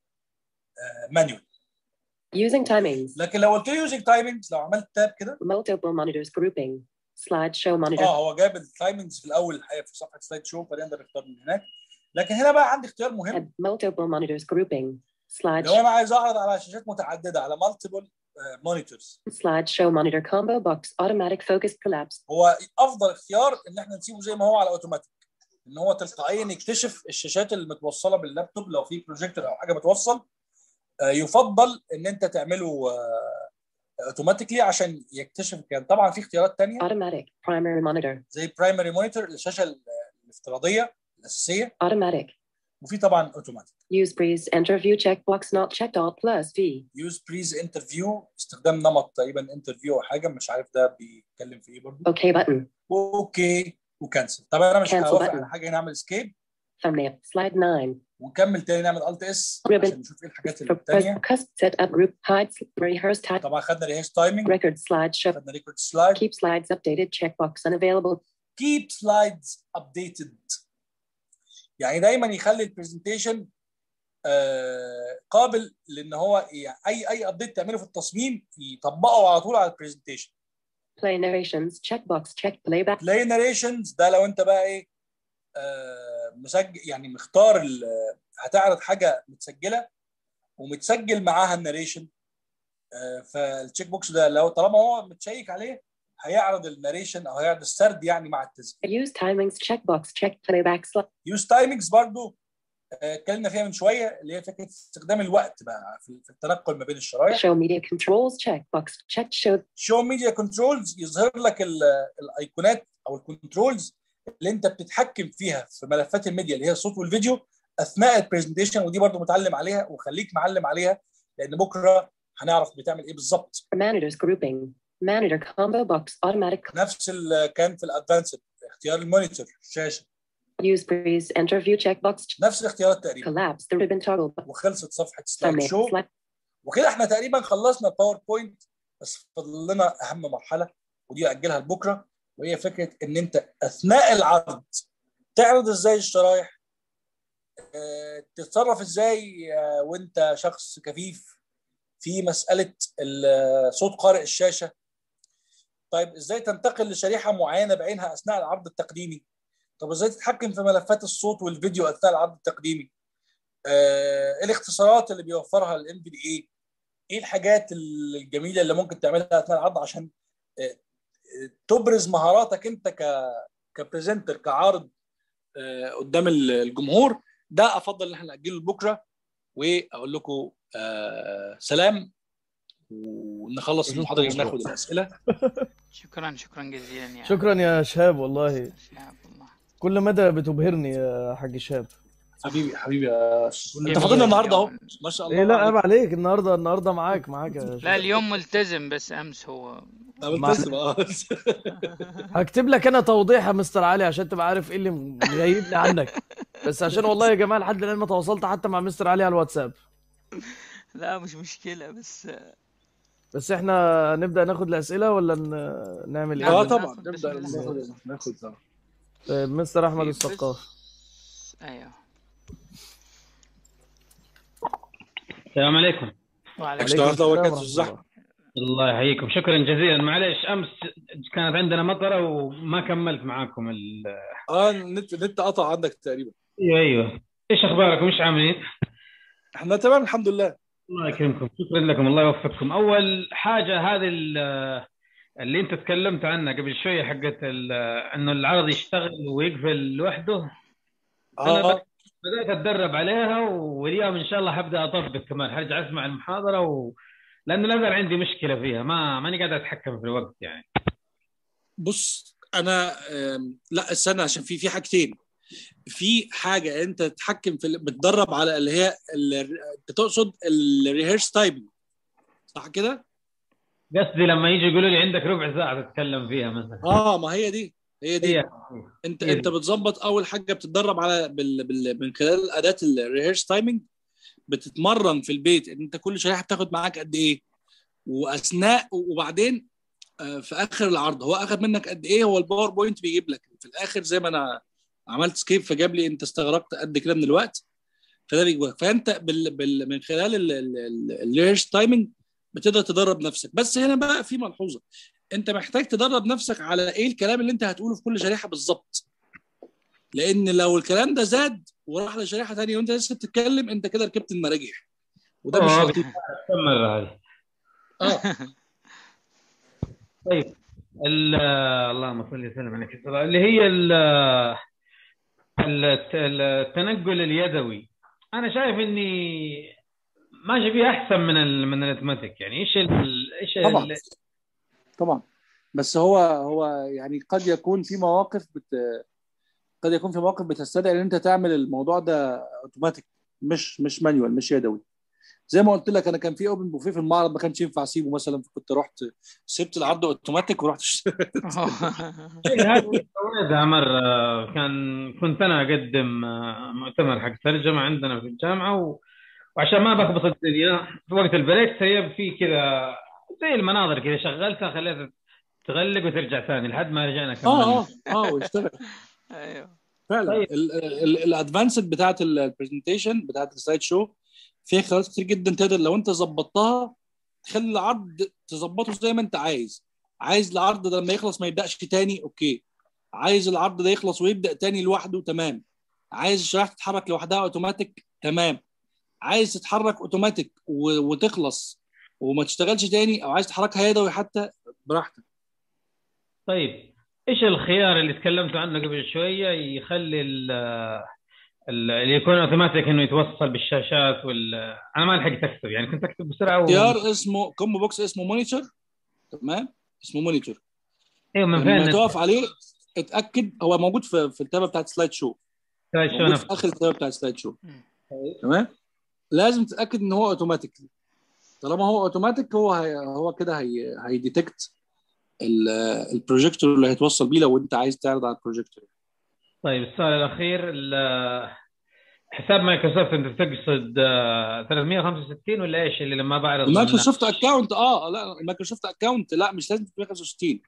مانيوال
using timings
لكن لو قلت له يوزنج تايمنجز لو عملت تاب كده
multiple monitors grouping slide show monitor
اه هو جاب التايمنجز في الاول الحقيقه في صفحه سلايد شو فنقدر نختار من هناك لكن هنا بقى عندي اختيار مهم
add multiple monitors grouping Slide,
لو انا عايز اعرض على شاشات متعدده على مالتيبل مونيتورز
slide show monitor combo box automatic focus collapse.
هو افضل اختيار ان احنا نسيبه زي ما هو على اوتوماتيك ان هو تلقائيا يكتشف الشاشات اللي متوصله باللابتوب لو في بروجيكتور او حاجه متوصل آه، يفضل ان انت تعمله اوتوماتيكلي عشان يكتشف كان طبعا في اختيارات تانية
Automatic primary monitor.
زي برايمري مونيتور الشاشه ال- الافتراضيه الاساسيه
Automatic.
وفي طبعا اوتوماتيك
Use breeze interview checkbox not checked all plus V.
يوز بريز انترفيو استخدام نمط تقريبا انترفيو او حاجه مش عارف ده بيتكلم في ايه برضه
OK button.
اوكي وكنسل طب انا مش
Cancel
هوافق
button.
على حاجه نعمل اسكيب
Thumbnail. Slide 9.
ونكمل تاني نعمل الت اس
Ribbon.
عشان نشوف ايه الحاجات
For press
الثانيه
custom set up group hide sl- rehearse type
طبعا خدنا ريهيرس تايمنج
record slide show
خدنا ريكورد سلايد
keep slides updated checkbox unavailable
keep slides updated يعني دايما يخلي البرزنتيشن قابل لان هو يعني اي اي ابديت تعمله في التصميم يطبقه على طول على البرزنتيشن
play narrations checkbox check playback
بلاي ناريشنز ده لو انت بقى ايه آه، مسجل يعني مختار ال- هتعرض حاجه متسجله ومتسجل معاها الناريشن آه، فالتشيك بوكس ده لو طالما هو متشيك عليه هيعرض الناريشن او هيعرض السرد يعني مع التسجيل
use timings checkbox check playback slide
يوز تايمنجز برضو آه، اتكلمنا فيها من شويه اللي هي فكره استخدام الوقت بقى في في التنقل ما بين الشرايح
show media controls checkbox check show
شو ميديا كنترولز يظهر لك ال- الايقونات او الكنترولز اللي انت بتتحكم فيها في ملفات الميديا اللي هي الصوت والفيديو اثناء البرزنتيشن ودي برضو متعلم عليها وخليك معلم عليها لان بكره هنعرف بتعمل ايه بالظبط
managers grouping manager combo box automatic
نفس اللي كان في الادفانسد اختيار المونيتور الشاشه
use breeze interview checkbox
نفس الاختيارات تقريبا
collapse the ribbon toggle button
وخلصت صفحه سلايد
thumbnail
شو
slide
وكده احنا تقريبا خلصنا باوربوينت بس فاضل لنا اهم مرحله ودي اجلها لبكره وهي فكره ان انت اثناء العرض تعرض ازاي الشرايح اه، تتصرف ازاي اه، وانت شخص كفيف في مساله ال- صوت قارئ الشاشه طيب ازاي تنتقل لشريحه معينه بعينها اثناء العرض التقديمي طب ازاي تتحكم في ملفات الصوت والفيديو اثناء العرض التقديمي آه، ايه الاختصارات اللي بيوفرها الام في دي اي ايه الحاجات الجميله اللي ممكن تعملها اثناء العرض عشان آه، آه، تبرز مهاراتك انت ك كبريزنتر كعارض آه، قدام ال- الجمهور ده افضل ان احنا ناجله لبكره واقول لكم آه، سلام ونخلص المحاضره وناخد الاسئله
شكرا شكرا جزيلا يعني
شكرا يا شهاب والله
شهاب الله
كل مدى بتبهرني يا حاج شهاب
حبيبي حبيبي يا انت
جميل
فاضلنا النهارده اهو
اليوم.
ما شاء الله
ايه لا
عليك.
عيب عليك النهارده النهارده معاك معاك يا شهاب
لا اليوم ملتزم بس امس هو
أنا
مع-
ملتزم اه
هكتب لك انا توضيح يا مستر علي عشان تبقى عارف ايه اللي مغيبني عنك بس عشان والله يا جماعه لحد الان ما تواصلت حتى مع مستر علي على الواتساب
لا مش مشكلة بس
بس احنا نبدا ناخد الاسئله ولا ن- نعمل
اه
ايه
نعم.
طبعا
بسم
نبدا
الله.
ناخد ناخد طبعا
طيب مستر احمد
بس-
السقاف
ايوه
السلام عليكم
وعليكم
اشتغلت
السلام
وكانت
ورحمة
الزحمة.
الله.
الله يحييكم شكرا جزيلا معلش امس كانت عندنا مطره وما كملت معاكم ال...
اه النت النت قطع عندك تقريبا
ايوه ايوه ايش اخباركم ايش عاملين؟
احنا تمام الحمد لله
الله يكرمكم شكرا لكم الله يوفقكم اول حاجه هذه ال- اللي انت تكلمت عنها قبل شويه حقت ال- انه العرض يشتغل ويقفل لوحده انا
اه
بدات اتدرب عليها واليوم ان شاء الله حبدا اطبق كمان حرجع اسمع المحاضره و... لانه لا زال عندي مشكله فيها ما ماني قادر اتحكم في الوقت يعني
بص انا آم، لا استنى عشان في في حاجتين في حاجه انت تتحكم في ال- بتدرب على اللي هي ال- انت تقصد الريهرس تايمنج صح كده؟
قصدي لما يجي يقولوا لي عندك ربع ساعه تتكلم فيها مثلا
اه ما هي دي هي دي
هي
انت
هي
انت
دي.
بتظبط اول حاجه بتتدرب على بال... بال... من خلال اداه الريهرس تايمنج بتتمرن في البيت ان انت كل شريحه بتاخد معاك قد ايه واثناء وبعدين آه، في اخر العرض هو اخذ منك قد ايه هو الباوربوينت بيجيب لك في الاخر زي ما انا عملت سكيب فجاب لي انت استغرقت قد كده من الوقت فده بيجيب لك فانت بال... بال... من خلال الريهرس تايمنج بتقدر تدرب نفسك بس هنا بقى في ملحوظه انت محتاج تدرب نفسك على ايه الكلام اللي انت هتقوله في كل شريحه بالظبط لان لو الكلام ده زاد وراح لشريحه ثانيه وانت لسه بتتكلم انت كده ركبت المراجيح وده مش
أوه،
لطيف
كم مرة هذه
اه
طيب ال- اللهم صل وسلم على سيدنا الله. اللي هي ال- ال- التنقل اليدوي انا شايف اني ماشي فيه احسن من ال من الاوتوماتيك يعني ايش ال ايش ال-
طبعا طبعا بس هو هو يعني قد يكون في مواقف بت... قد يكون في مواقف بتستدعي ان انت تعمل الموضوع ده اوتوماتيك مش مش مانيوال مش يدوي زي ما قلت لك انا كان في اوبن بوفيه في المعرض ما كانش ينفع اسيبه مثلا كنت رحت سبت العرض اوتوماتيك ورحت اشتريت
إيه، هذه سويتها مرة كان كنت أنا أقدم آه، مؤتمر حق ترجمة عندنا في الجامعة و... وعشان ما بخبط الدنيا في وقت البريك سيب فيه كذا زي المناظر كذا شغلتها خليتها تغلق وترجع ثاني لحد ما رجعنا
اه
كملنا
اه اه واشتغل
ايوه
فعلا
طيب.
الادفانسد بتاعت البرزنتيشن بتاعت السلايد شو فيها اختيارات كتير جدا تقدر لو انت ظبطتها تخلي العرض تظبطه زي ما انت عايز عايز العرض ده لما يخلص ما يبداش تاني اوكي عايز العرض ده يخلص ويبدا تاني لوحده تمام عايز الشريحه تتحرك لوحدها اوتوماتيك تمام عايز تتحرك اوتوماتيك و- وتخلص وما تشتغلش تاني او عايز تحركها يدوي حتى براحتك
طيب ايش الخيار اللي تكلمتوا عنه قبل شويه يخلي ال ال- اللي يكون اوتوماتيك انه يتوصل بالشاشات وال انا ما لحقت اكتب يعني كنت اكتب بسرعه و...
اختيار اسمه كومبو بوكس اسمه مونيتور تمام اسمه مونيتور
ايوه من
لما
فين
تقف عليه اتاكد هو موجود في في التابه بتاعت سلايد شو
سلايد شو
موجود
نفسه
في اخر التابه بتاعت سلايد شو
مم.
تمام لازم تتاكد ان هو اوتوماتيك طالما هو اوتوماتيك هو هي هو كده هي هيديتكت البروجيكتور اللي هيتوصل بيه لو انت عايز تعرض على البروجيكتور
طيب السؤال الاخير ال- حساب مايكروسوفت انت تقصد آه، 365 ولا ايش اللي لما بعرض
المايكروسوفت اكونت اه لا المايكروسوفت اكونت لا مش لازم 365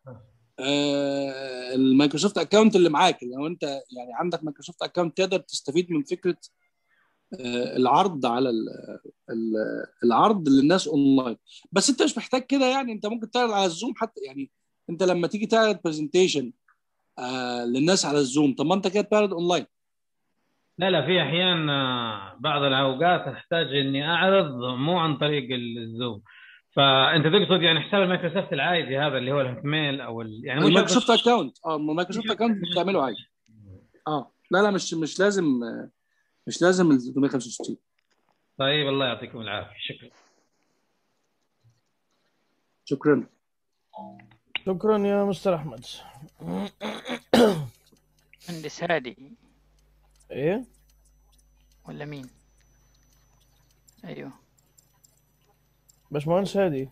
آه المايكروسوفت اكونت اللي معاك لو انت يعني عندك مايكروسوفت اكونت تقدر تستفيد من فكره آه العرض على ال ال العرض للناس اونلاين بس انت مش محتاج كده يعني انت ممكن تعرض على الزوم حتى يعني انت لما تيجي تعرض برزنتيشن آه للناس على الزوم طب ما انت كده بتعرض اونلاين
لا لا في احيان آه، بعض الاوقات احتاج اني اعرض مو عن طريق الزوم فانت تقصد يعني حساب المايكروسوفت العادي هذا اللي هو الهوت ميل او ال... يعني مو شرط-
المايكروسوفت اكونت اه المايكروسوفت اكونت بتعمله عادي اه لا لا مش مش لازم آه، مش لازم ال 365
طيب الله يعطيكم العافيه شكرا
شكرا
شكرا يا مستر احمد
مهندس هادي
ايه
ولا مين؟ ايوه
باشمهندس هادي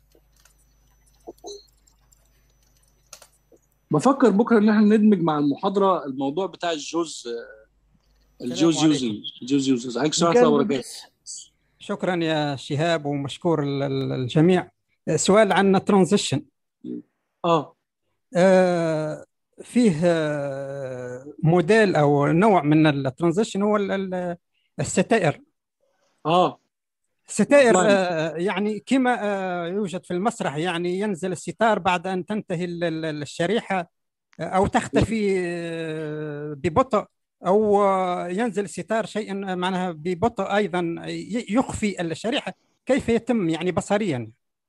بفكر بكره ان احنا ندمج مع المحاضره الموضوع بتاع الجوز آه، الجوز
السلام
يوزنج الجوز يوزنج عليك سؤال
نكمل
وبركاته
بس.
شكرا يا شهاب ومشكور ال- ال- الجميع سؤال عن الترانزيشن
اه
آه، فيه آه، موديل او نوع من الترانزيشن هو ال- ال- الستائر
اه
الستائر
Line.
آه، يعني كما آه، يوجد في المسرح يعني ينزل الستار بعد ان تنتهي ال- ال- الشريحه آه، او تختفي آه، ببطء او آه، ينزل الستار شيئا معناها ببطء ايضا ي- يخفي الشريحه كيف يتم يعني بصريا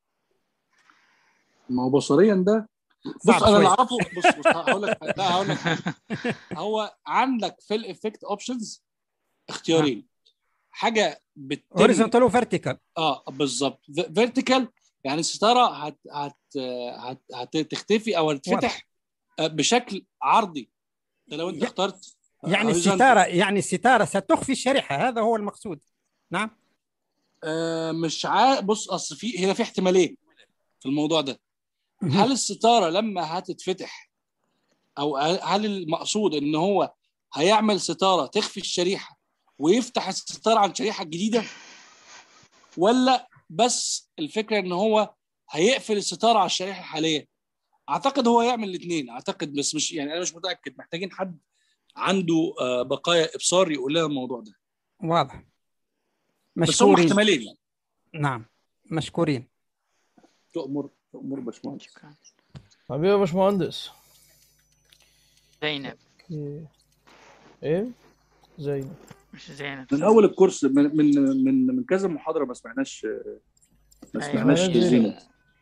ما هو بصريا ده بص
صعب
انا اللي
شوي.
اعرفه بص بص هقول لك لا هقول لك حاجة. هو عندك في الافكت اوبشنز اختيارين حاجه بتتم
هوريزونتال وفيرتيكال
اه بالظبط فيرتيكال يعني الستاره هت هت هت هتختفي او هتفتح آه، بشكل عرضي ده لو انت
ي-
اخترت
يعني
horizontal.
الستاره يعني الستاره ستخفي الشريحه هذا هو المقصود نعم
آه مش عا... بص اصل في هنا في احتمالين في الموضوع ده هل الستاره لما هتتفتح او هل المقصود ان هو هيعمل ستاره تخفي الشريحه ويفتح الستاره عن شريحه جديده ولا بس الفكره ان هو هيقفل الستاره على الشريحه الحاليه اعتقد هو يعمل الاثنين اعتقد بس مش يعني انا مش متاكد محتاجين حد عنده آه، بقايا ابصار يقول لنا الموضوع ده
واضح
بس هم
مشكورين
احتمالين يعني
نعم مشكورين
تؤمر تؤمر باشمهندس
شكرا
حبيبي يا باشمهندس
زينب
إيه. ايه زينب
مش زينب
من اول الكورس من من من, من كذا محاضره ما سمعناش ما
أيوة.
سمعناش
سمعناش
زينب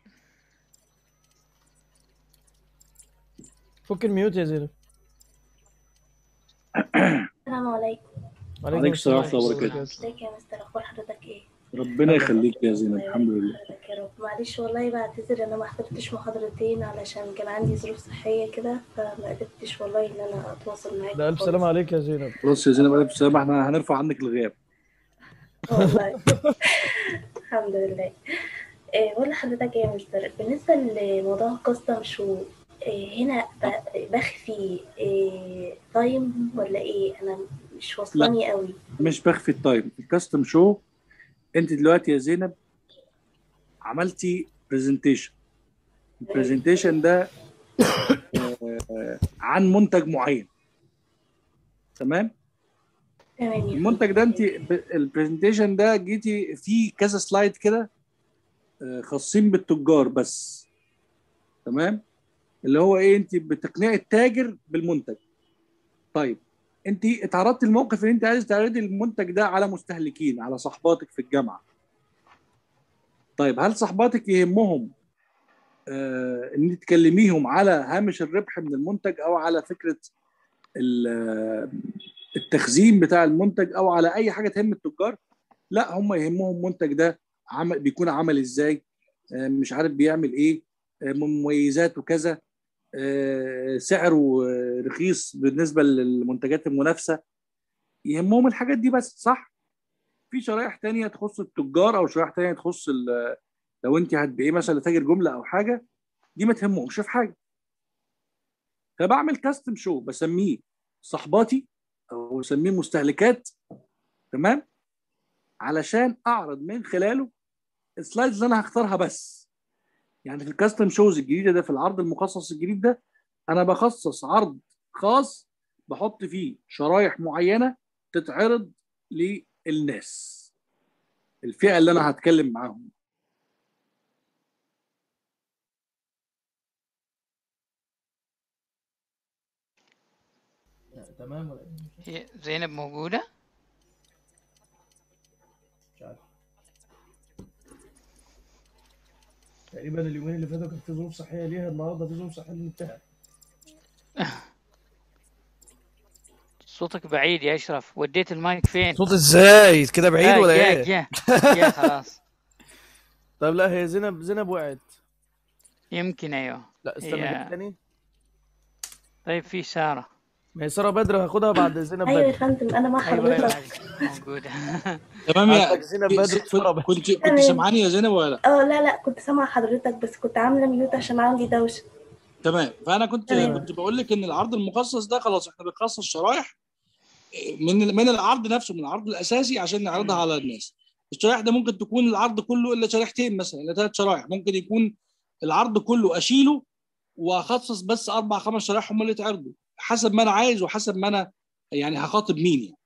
فك الميوت يا زينب
السلام عليكم
وعليكم السلام ورحمة الله وبركاته.
ازيك يا مستر اخبار حضرتك ايه
ربنا يخليك يا زينب
الله
الحمد
يبارك
لله
في حضرتك يا رب معلش والله بعتذر انا ما حضرتش محاضرتين علشان كان عندي ظروف صحيه كده فما قدرتش والله ان انا اتواصل معاك
ده الف
خالص.
سلامة عليك يا زينب
خلاص يا زينب الف سلامه احنا هنرفع عنك الغياب
والله الحمد لله إيه ولا حضرتك ايه يا مستر بالنسبه لموضوع الكاستم شو إيه هنا ب- بخفي إيه تايم ولا ايه انا مش واصلاني قوي
مش بخفي التايم الكاستم شو انت دلوقتي يا زينب عملتي برزنتيشن البرزنتيشن ده آه، عن منتج معين تمام
تمام يا
المنتج ده انت البرزنتيشن ده جيتي فيه كذا سلايد كده آه، خاصين بالتجار بس تمام اللي هو ايه انت بتقنعي التاجر بالمنتج طيب انت اتعرضتي الموقف ان انت عايز تعرضي المنتج ده على مستهلكين على صحباتك في الجامعه طيب هل صحباتك يهمهم آه ان انت تكلميهم على هامش الربح من المنتج او على فكره ال- آه، التخزين بتاع المنتج او على اي حاجه تهم التجار لا هم يهمهم المنتج ده عمل بيكون عمل ازاي آه، مش عارف بيعمل ايه آه، مميزاته كذا آه، سعره آه، رخيص بالنسبه للمنتجات المنافسه يهمهم الحاجات دي بس صح في شرائح تانية تخص التجار او شرائح تانية تخص ال- لو انت هتبيعيه مثلا لتاجر جمله او حاجه دي ما تهمهمش في حاجه فبعمل كاستم شو بسميه صحباتي او بسميه مستهلكات تمام علشان اعرض من خلاله السلايدز اللي انا هختارها بس يعني في الكاستم شوز الجديده ده في العرض المخصص الجديد ده انا بخصص عرض خاص بحط فيه شرايح معينه تتعرض للناس الفئه اللي انا هتكلم معاهم
تمام ولا ايه
هي زينب موجودة
مش عارف تقريبا اليومين اللي فاتوا كان في ظروف صحيه ليها النهارده في ظروف صحيه للمتهم
صوتك بعيد يا أشرف وديت المايك فين
صوت ازاي كده بعيد
آه،
ولا
جا-
ايه
جا جا خلاص
طب لا هي زينب زينب وقعت
يمكن أيوه
لا استنى
هي-
كده تاني
طيب في سارة
ما هي ساره بدر هاخدها بعد زينب
ايوه يا
بدر
فندم انا مع
أيوه أيوه
حضرتك
هذه موجودة
تمام يا
عندك زينب بدر وساره بس
كنت كنت
تمام.
سامعاني يا زينب ولا لا
اه لا لا كنت سامعه حضرتك بس كنت عامله ميوت عشان عندي دوشه
تمام فانا كنت
تمام.
كنت بقول لك ان العرض المخصص ده خلاص احنا بنخصص شرايح من من العرض نفسه من العرض الاساسي عشان نعرضها على الناس الشرايح ده ممكن تكون العرض كله الا شريحتين مثلا الا ثلاث شرايح ممكن يكون العرض كله اشيله واخصص بس اربع خمس شرايح هم اللي يتعرضوا حسب ما انا عايز وحسب ما انا يعني هخاطب مين يعني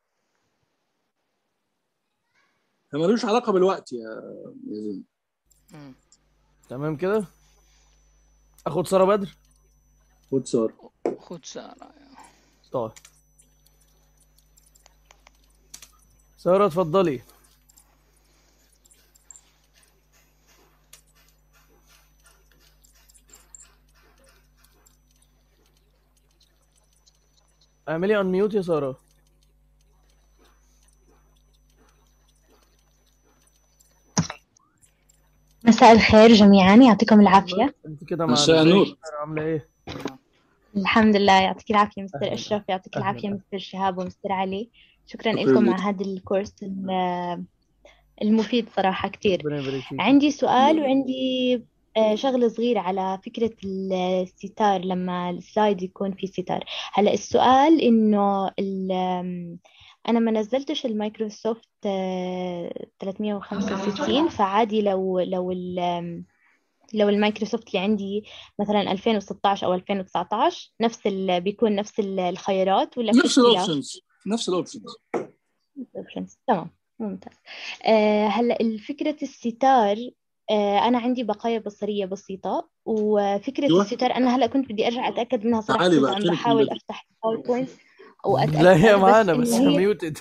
فمالوش علاقه بالوقت يا يا زين
مم.
تمام كده اخد ساره بدر
خد صار
خد سارة
طيب ساره اتفضلي اعملي ان ميوت يا ساره
مساء الخير جميعا يعطيكم العافية
انت كده مع
مساء
ازيك
النور.
يا سارة؟ عامله ايه
الحمد لله يعطيك العافية مستر
أهلاً.
أشرف يعطيك
أهلاً.
العافية مستر شهاب ومستر علي شكرا
شكراً
لكم
لك.
على هذا الكورس ال- المفيد صراحة كتير
ربنا يبارك فيك
عندي سؤال وعندي آه، شغلة صغيرة على فكرة الستار لما السلايد يكون في ستار هلا السؤال إنه ال- آم، أنا ما نزلتش المايكروسوفت آه، 365 فعادي لو لو ال آم، لو المايكروسوفت اللي عندي مثلا 2016 أو 2019 نفس ال بيكون نفس ال- الخيارات ولا في
نفس
اختلاف؟
الاوبشنز نفس الاوبشنز
options تمام ممتاز آه هلا الفكرة الستار آه أنا عندي بقايا بصرية بسيطة وفكرة
أيوة.
الستار أنا هلا كنت بدي أرجع أتأكد منها صراحة
تعالي
كنت
بقى
عم
فينك
بحاول
من
أفتح الباوربوينت واتاكد
لا هي
أنا بس
معانا
إنه
بس
هي
ميوتد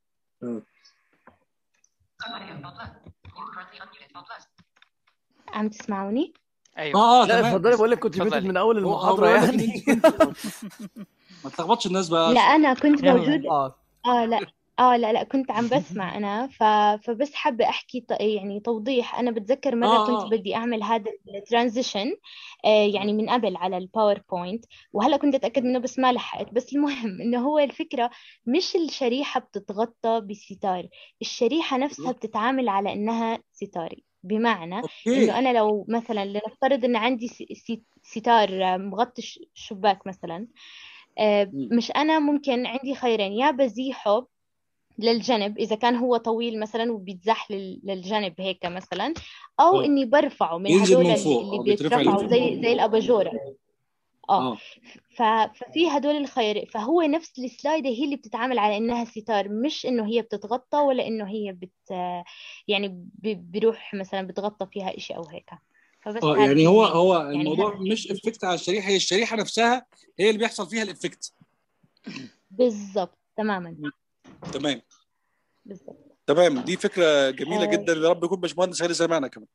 عم تسمعوني
ايوه
اه اه
لا
تمام
اتفضلي بقول لك كنت ميوتد
اتفضلي
من اول
هو هو
المحاضره
بيقول لك ان
يعني
انت كنت ما تلخبطش الناس بقى
لا انا كنت
يلا.
موجود
اه
اه لا اه لا لا كنت عم بسمع انا ف... فبس حابة احكي ط... يعني توضيح انا بتذكر مرة
اه
كنت
اه
بدي اعمل هذا الترانزيشن آه يعني من قبل على الباوربوينت وهلا كنت اتاكد منه بس ما لحقت بس المهم انه هو الفكرة مش الشريحة بتتغطى بستار الشريحة نفسها بتتعامل على انها ستاري بمعنى انه
اوكي
انا لو مثلا لنفترض ان عندي س- س- ستار آه، مغطي ش- شباك مثلا آه،
مم.
مش انا ممكن عندي خيارين يا بزيحه للجنب إذا كان هو طويل مثلا وبيتزح لل- للجنب هيك مثلا أو
اه
إني برفعه من
ينزل
هدول
من
اللي,
فوق
اللي
اه بيترفع
بيترفعوا
لفوق
زي زي الأباجورة اه
اه
ف... ففي هدول الخيار فهو نفس السلايدة هي اللي بتتعامل على إنها ستار مش إنه هي بتتغطى ولا إنه هي بت يعني ب... بيروح مثلا بتغطى فيها إشي أو هيك فبس
اه يعني
هذه
هو هو
يعني
الموضوع
هذا
مش افكت على الشريحه هي الشريحه نفسها هي اللي بيحصل فيها الافكت
بالضبط تماما
تمام
بالضبط
تمام دي فكره جميله
آه
جدا يا رب يكون باشمهندس هاني سامعنا كمان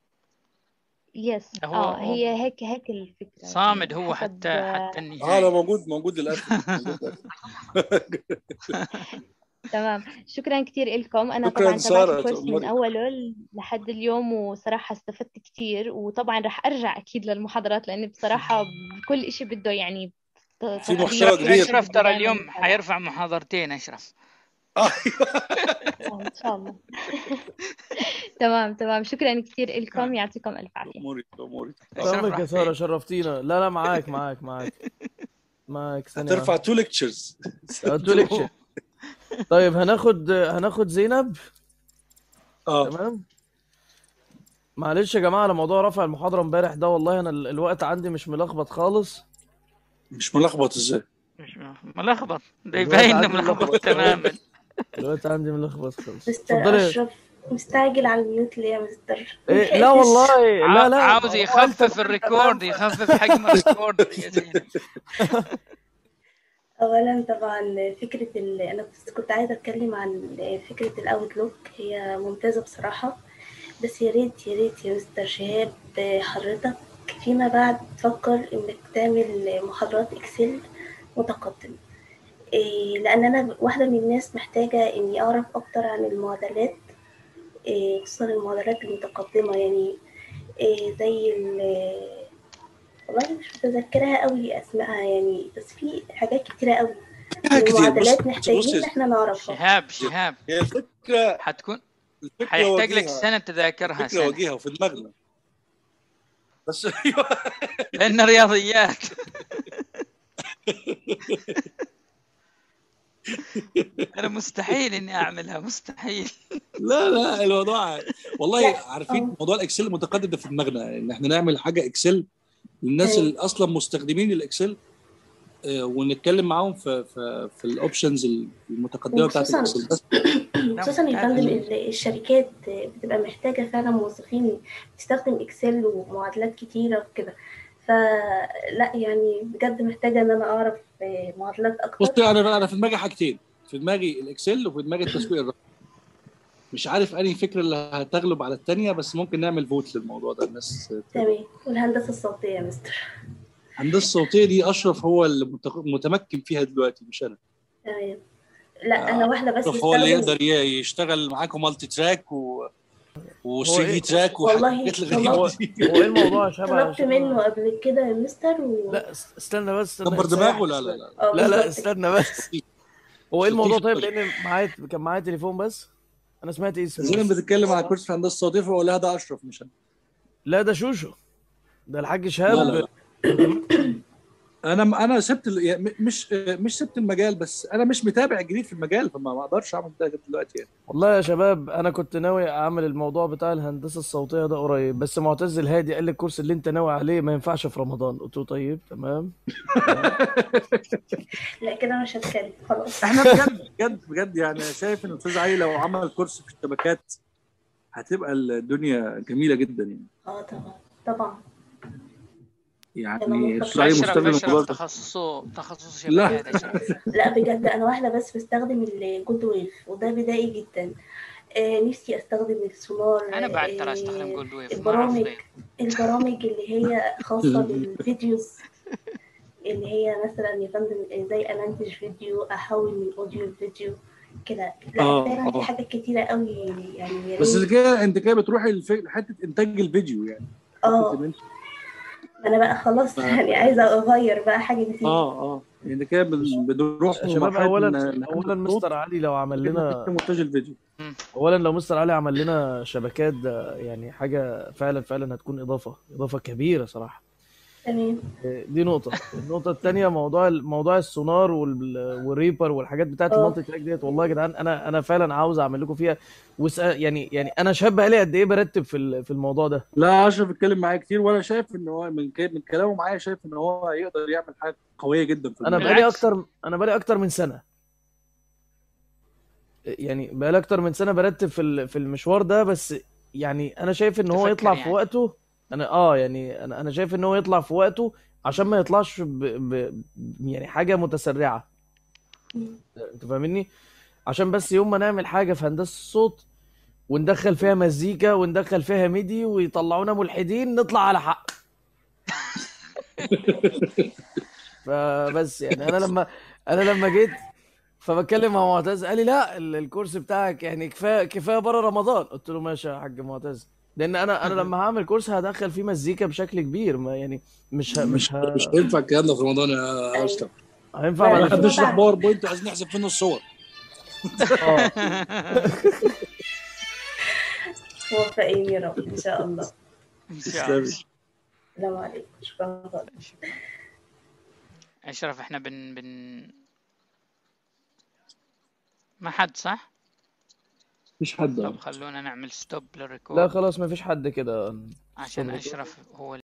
يس
هو
اه
هو
هي هيك هيك الفكرة
صامد
يعني
هو
حسب
حتى حتى
اه لا
النهاية
موجود موجود للاخر موجود للاخر
تمام شكرا كثير لكم أنا
شكرا
طبعا تابعت
ساره
الكورس من
تأمري
أوله ل- لحد اليوم وصراحة استفدت كثير وطبعا رح أرجع أكيد للمحاضرات لأن بصراحة كل إشي بده يعني ت-
في
تطبيق
محتوى
أشرف
كل
كبير
إشي
أشرف
بده
ترى
دائما
اليوم
متابعة
حيرفع محاضرتين أشرف
ايوه
آه، إن شاء الله تمام تمام شكرا كثير لكم
تمام
يعطيكم ألف عافية
اموري اموري
أشرف
تمامك يا
راح
ساره
فين
شرفتينا لا لا معاك معاك معاك معاك ثانيه
هترفع
واحده
تو ليكتشرز
تو ليكشر طيب هناخد هناخد زينب
اه
تمام معلش يا جماعه على موضوع رفع المحاضره امبارح ده والله انا ال- الوقت عندي مش ملخبط خالص
مش ملخبط ازاي
مش ملخبط ده
الوقت
يبين إنه
عندي
ملخبط
ملخبط
تماما
الوقت عندي ملخبط خالص
مستر
اتفضلي
أشرف مستعجل على الميوت ليه يا مستر
إيه لا
ملحقتش
والله لا
عاو-
لا
عاوز
هو انت
يخفف
انت
الريكورد
فاهم
يخفف حجم الريكورد يا زين
أولا طبعا فكرة ال... أنا بس كنت عايزة أتكلم عن فكرة الأوتلوك هي ممتازة بصراحة بس يا ريت يا ريت يا مستر شهاب حضرتك فيما بعد تفكر إنك تعمل محاضرات إكسل متقدمة إيه لأن أنا واحدة من الناس محتاجة إني أعرف أكتر عن المعادلات إيه خصوصا المعادلات المتقدمة يعني إيه زي ال والله مش متذكرها قوي أسمائها يعني بس في حاجات كتيرة قوي من
حاجات كتير بص
المعادلات
بص
محتاجين
بص
إن إحنا نعرفها
شهاب شهاب
هي الفكره
حتكون
الفكره
حيحتاج لك
وجيهه
سنة تذاكرها
الفكره
سنة
وجيهه وفي دماغنا بس ايوه
لأن رياضيات أنا مستحيل إني أعملها مستحيل
لا لا الموضوع والله
لا
عارفين
اه
موضوع الاكسل المتقدم ده في دماغنا ان احنا نعمل حاجه اكسل للناس
أيوة.
اللي اصلا مستخدمين الاكسل آه، ونتكلم معاهم في في في الاوبشنز المتقدمه بتاعت
وخصوصا
الاكسل بس
لا
خصوصا يا
ممتاز
فندم ال- الشركات بتبقى محتاجة فعلا موظفين تستخدم اكسل ومعادلات كتيرة وكده فلا يعني بجد محتاجة ان انا اعرف معادلات
بص
اكتر
انا انا في دماغي حاجتين في دماغي الاكسل وفي دماغي التسويق الرقمي مش عارف انهي فكره اللي هتغلب على الثانيه بس ممكن نعمل فوت للموضوع ده الناس
تمام والهندسة الصوتية يا مستر
الهندسه الصوتيه دي اشرف هو اللي متق- متمكن فيها دلوقتي مش انا
تمام لا انا واحدة بس
اشرف هو اللي
بستخدم
يقدر ي- يشتغل معاكم مالتي تراك و
هو
و3
ايه
دي تراك
والله
والحاجات
هو
الغريبه
هو
دي
ايه الموضوع يا شباب
طلبت
عشان
منه
انا
قبل كده يا مستر و
لا است- استنى بس استنى
كبر
استنى
دماغه لا لا لا
اه
لا لا
بالظبط كده
استنى بس هو ايه الموضوع
شطيش
طيب
طيب
لان معايا كان معايا تليفون بس انا سمعت اسمه
زين
بس
بتتكلم على كورس في هندسه الصوتيه فبقول لها ده اشرف مش انا
لا ده شوشو ده الحاج
لا لا
شهاب
لا
متمكن
انا انا سبت ال... يعني م- مش مش سبت المجال بس انا مش متابع جديد في المجال فما ما اقدرش اعمل ده دلوقتي يعني
والله يا شباب انا كنت ناوي اعمل الموضوع بتاع الهندسه الصوتيه ده قريب بس معتز الهادي قال لي الكورس اللي انت ناوي عليه ما ينفعش في رمضان قلت له طيب تمام تمام
لا كده مش هتكلم خلاص
احنا بجد بجد بجد يعني شايف ان الاستاذ علي لو عمل كورس في الشبكات هتبقى الدنيا جميله جدا يعني
اه طبعا طبعا
يعني
أنا
اسرائيل
اشرف
مستخدم
اشرف
الموضوع ده
تخصصه تخصصه
لا
شبكات اشرف
لا بجد انا واحده بس بستخدم الجود ويف وده بدائي جدا آه نفسي استخدم السونار
انا بعد ترى استخدم
آه
جولد ويف ما اعرف
البرامج
ليه
البرامج اللي هي خاصه بالفيديوز اللي هي مثلا يا فندم زي امنتج فيديو احول من اوديو لفيديو كده لا
اه
فعلا في
اه
حاجات كتيره قوي يعني يا
بس
ريت
كده انت كده بتروحي لفك- لحته انتاج الفيديو يعني حته
اه
ان انت
انا بقى خلاص
ف-
يعني عايزه اغير بقى حاجه جديده
اه اه يعني كده بن- بنروح
شباب
لمرحله
اولا
ان نعمل
اولا
صوت
مستر علي لو عمل
لكن
لنا
محتاج مونتاج الفيديو
مم.
اولا لو مستر علي عمل لنا شبكات ده يعني حاجه فعلا فعلا هتكون اضافه اضافه كبيره صراحه
تمام
دي نقطة، النقطة التانية موضوع ال- موضوع السونار وال- والريبر والحاجات بتاعت
اه
المالتي تراك ديت والله يا جدعان انا انا فعلا عاوز اعمل لكم فيها وس يعني يعني انا شاب بقالي قد ايه برتب في ال- في الموضوع ده
لا اشرف اتكلم معايا كتير وانا شايف ان هو من ك- من كلامه معايا شايف ان هو يقدر يعمل حاجه قويه جدا في
انا
الموضوع
بقالي
بالعكس
اكتر انا بقالي اكتر من سنة يعني بقالي اكتر من سنة برتب في ال- في المشوار ده بس يعني انا شايف ان هو
تفكر
يطلع في
يعني
وقته انا اه يعني انا انا شايف ان هو يطلع في وقته عشان ما يطلعش ب... ب... يعني حاجة متسرعة
مم.
انت فاهمني عشان بس يوم ما نعمل حاجة في هندسة الصوت وندخل فيها مزيكا وندخل فيها ميدي ويطلعونا ملحدين نطلع على حق فبس يعني انا لما انا لما جيت فبتكلم مع معتز قال لي لا ال- الكورس بتاعك يعني كفايه كفايه بره رمضان قلت له ماشي يا حاج معتز لان انا انا لما هعمل كورس هدخل فيه مزيكا بشكل كبير ما يعني مش ه...
مش
مش ه...
مش هينفع الكلام ده في رمضان يا
ايوه
اشرف
هينفع
لا
بعد
واحد
فيما
بيشرح
بعد
باوربوينت عايزين نحسب فين الصور
اه
موفقين يا رب ان شاء الله
ان شاء الله
تسلمي
السلام عليكم شكرا خالص
اشرف احنا بن بن ما حد صح
مفيش حد
طب
اه
خلونا نعمل ستوب
لا
للريكورد
خلاص ما فيش حد كده
عشان
صبر
اشرف هو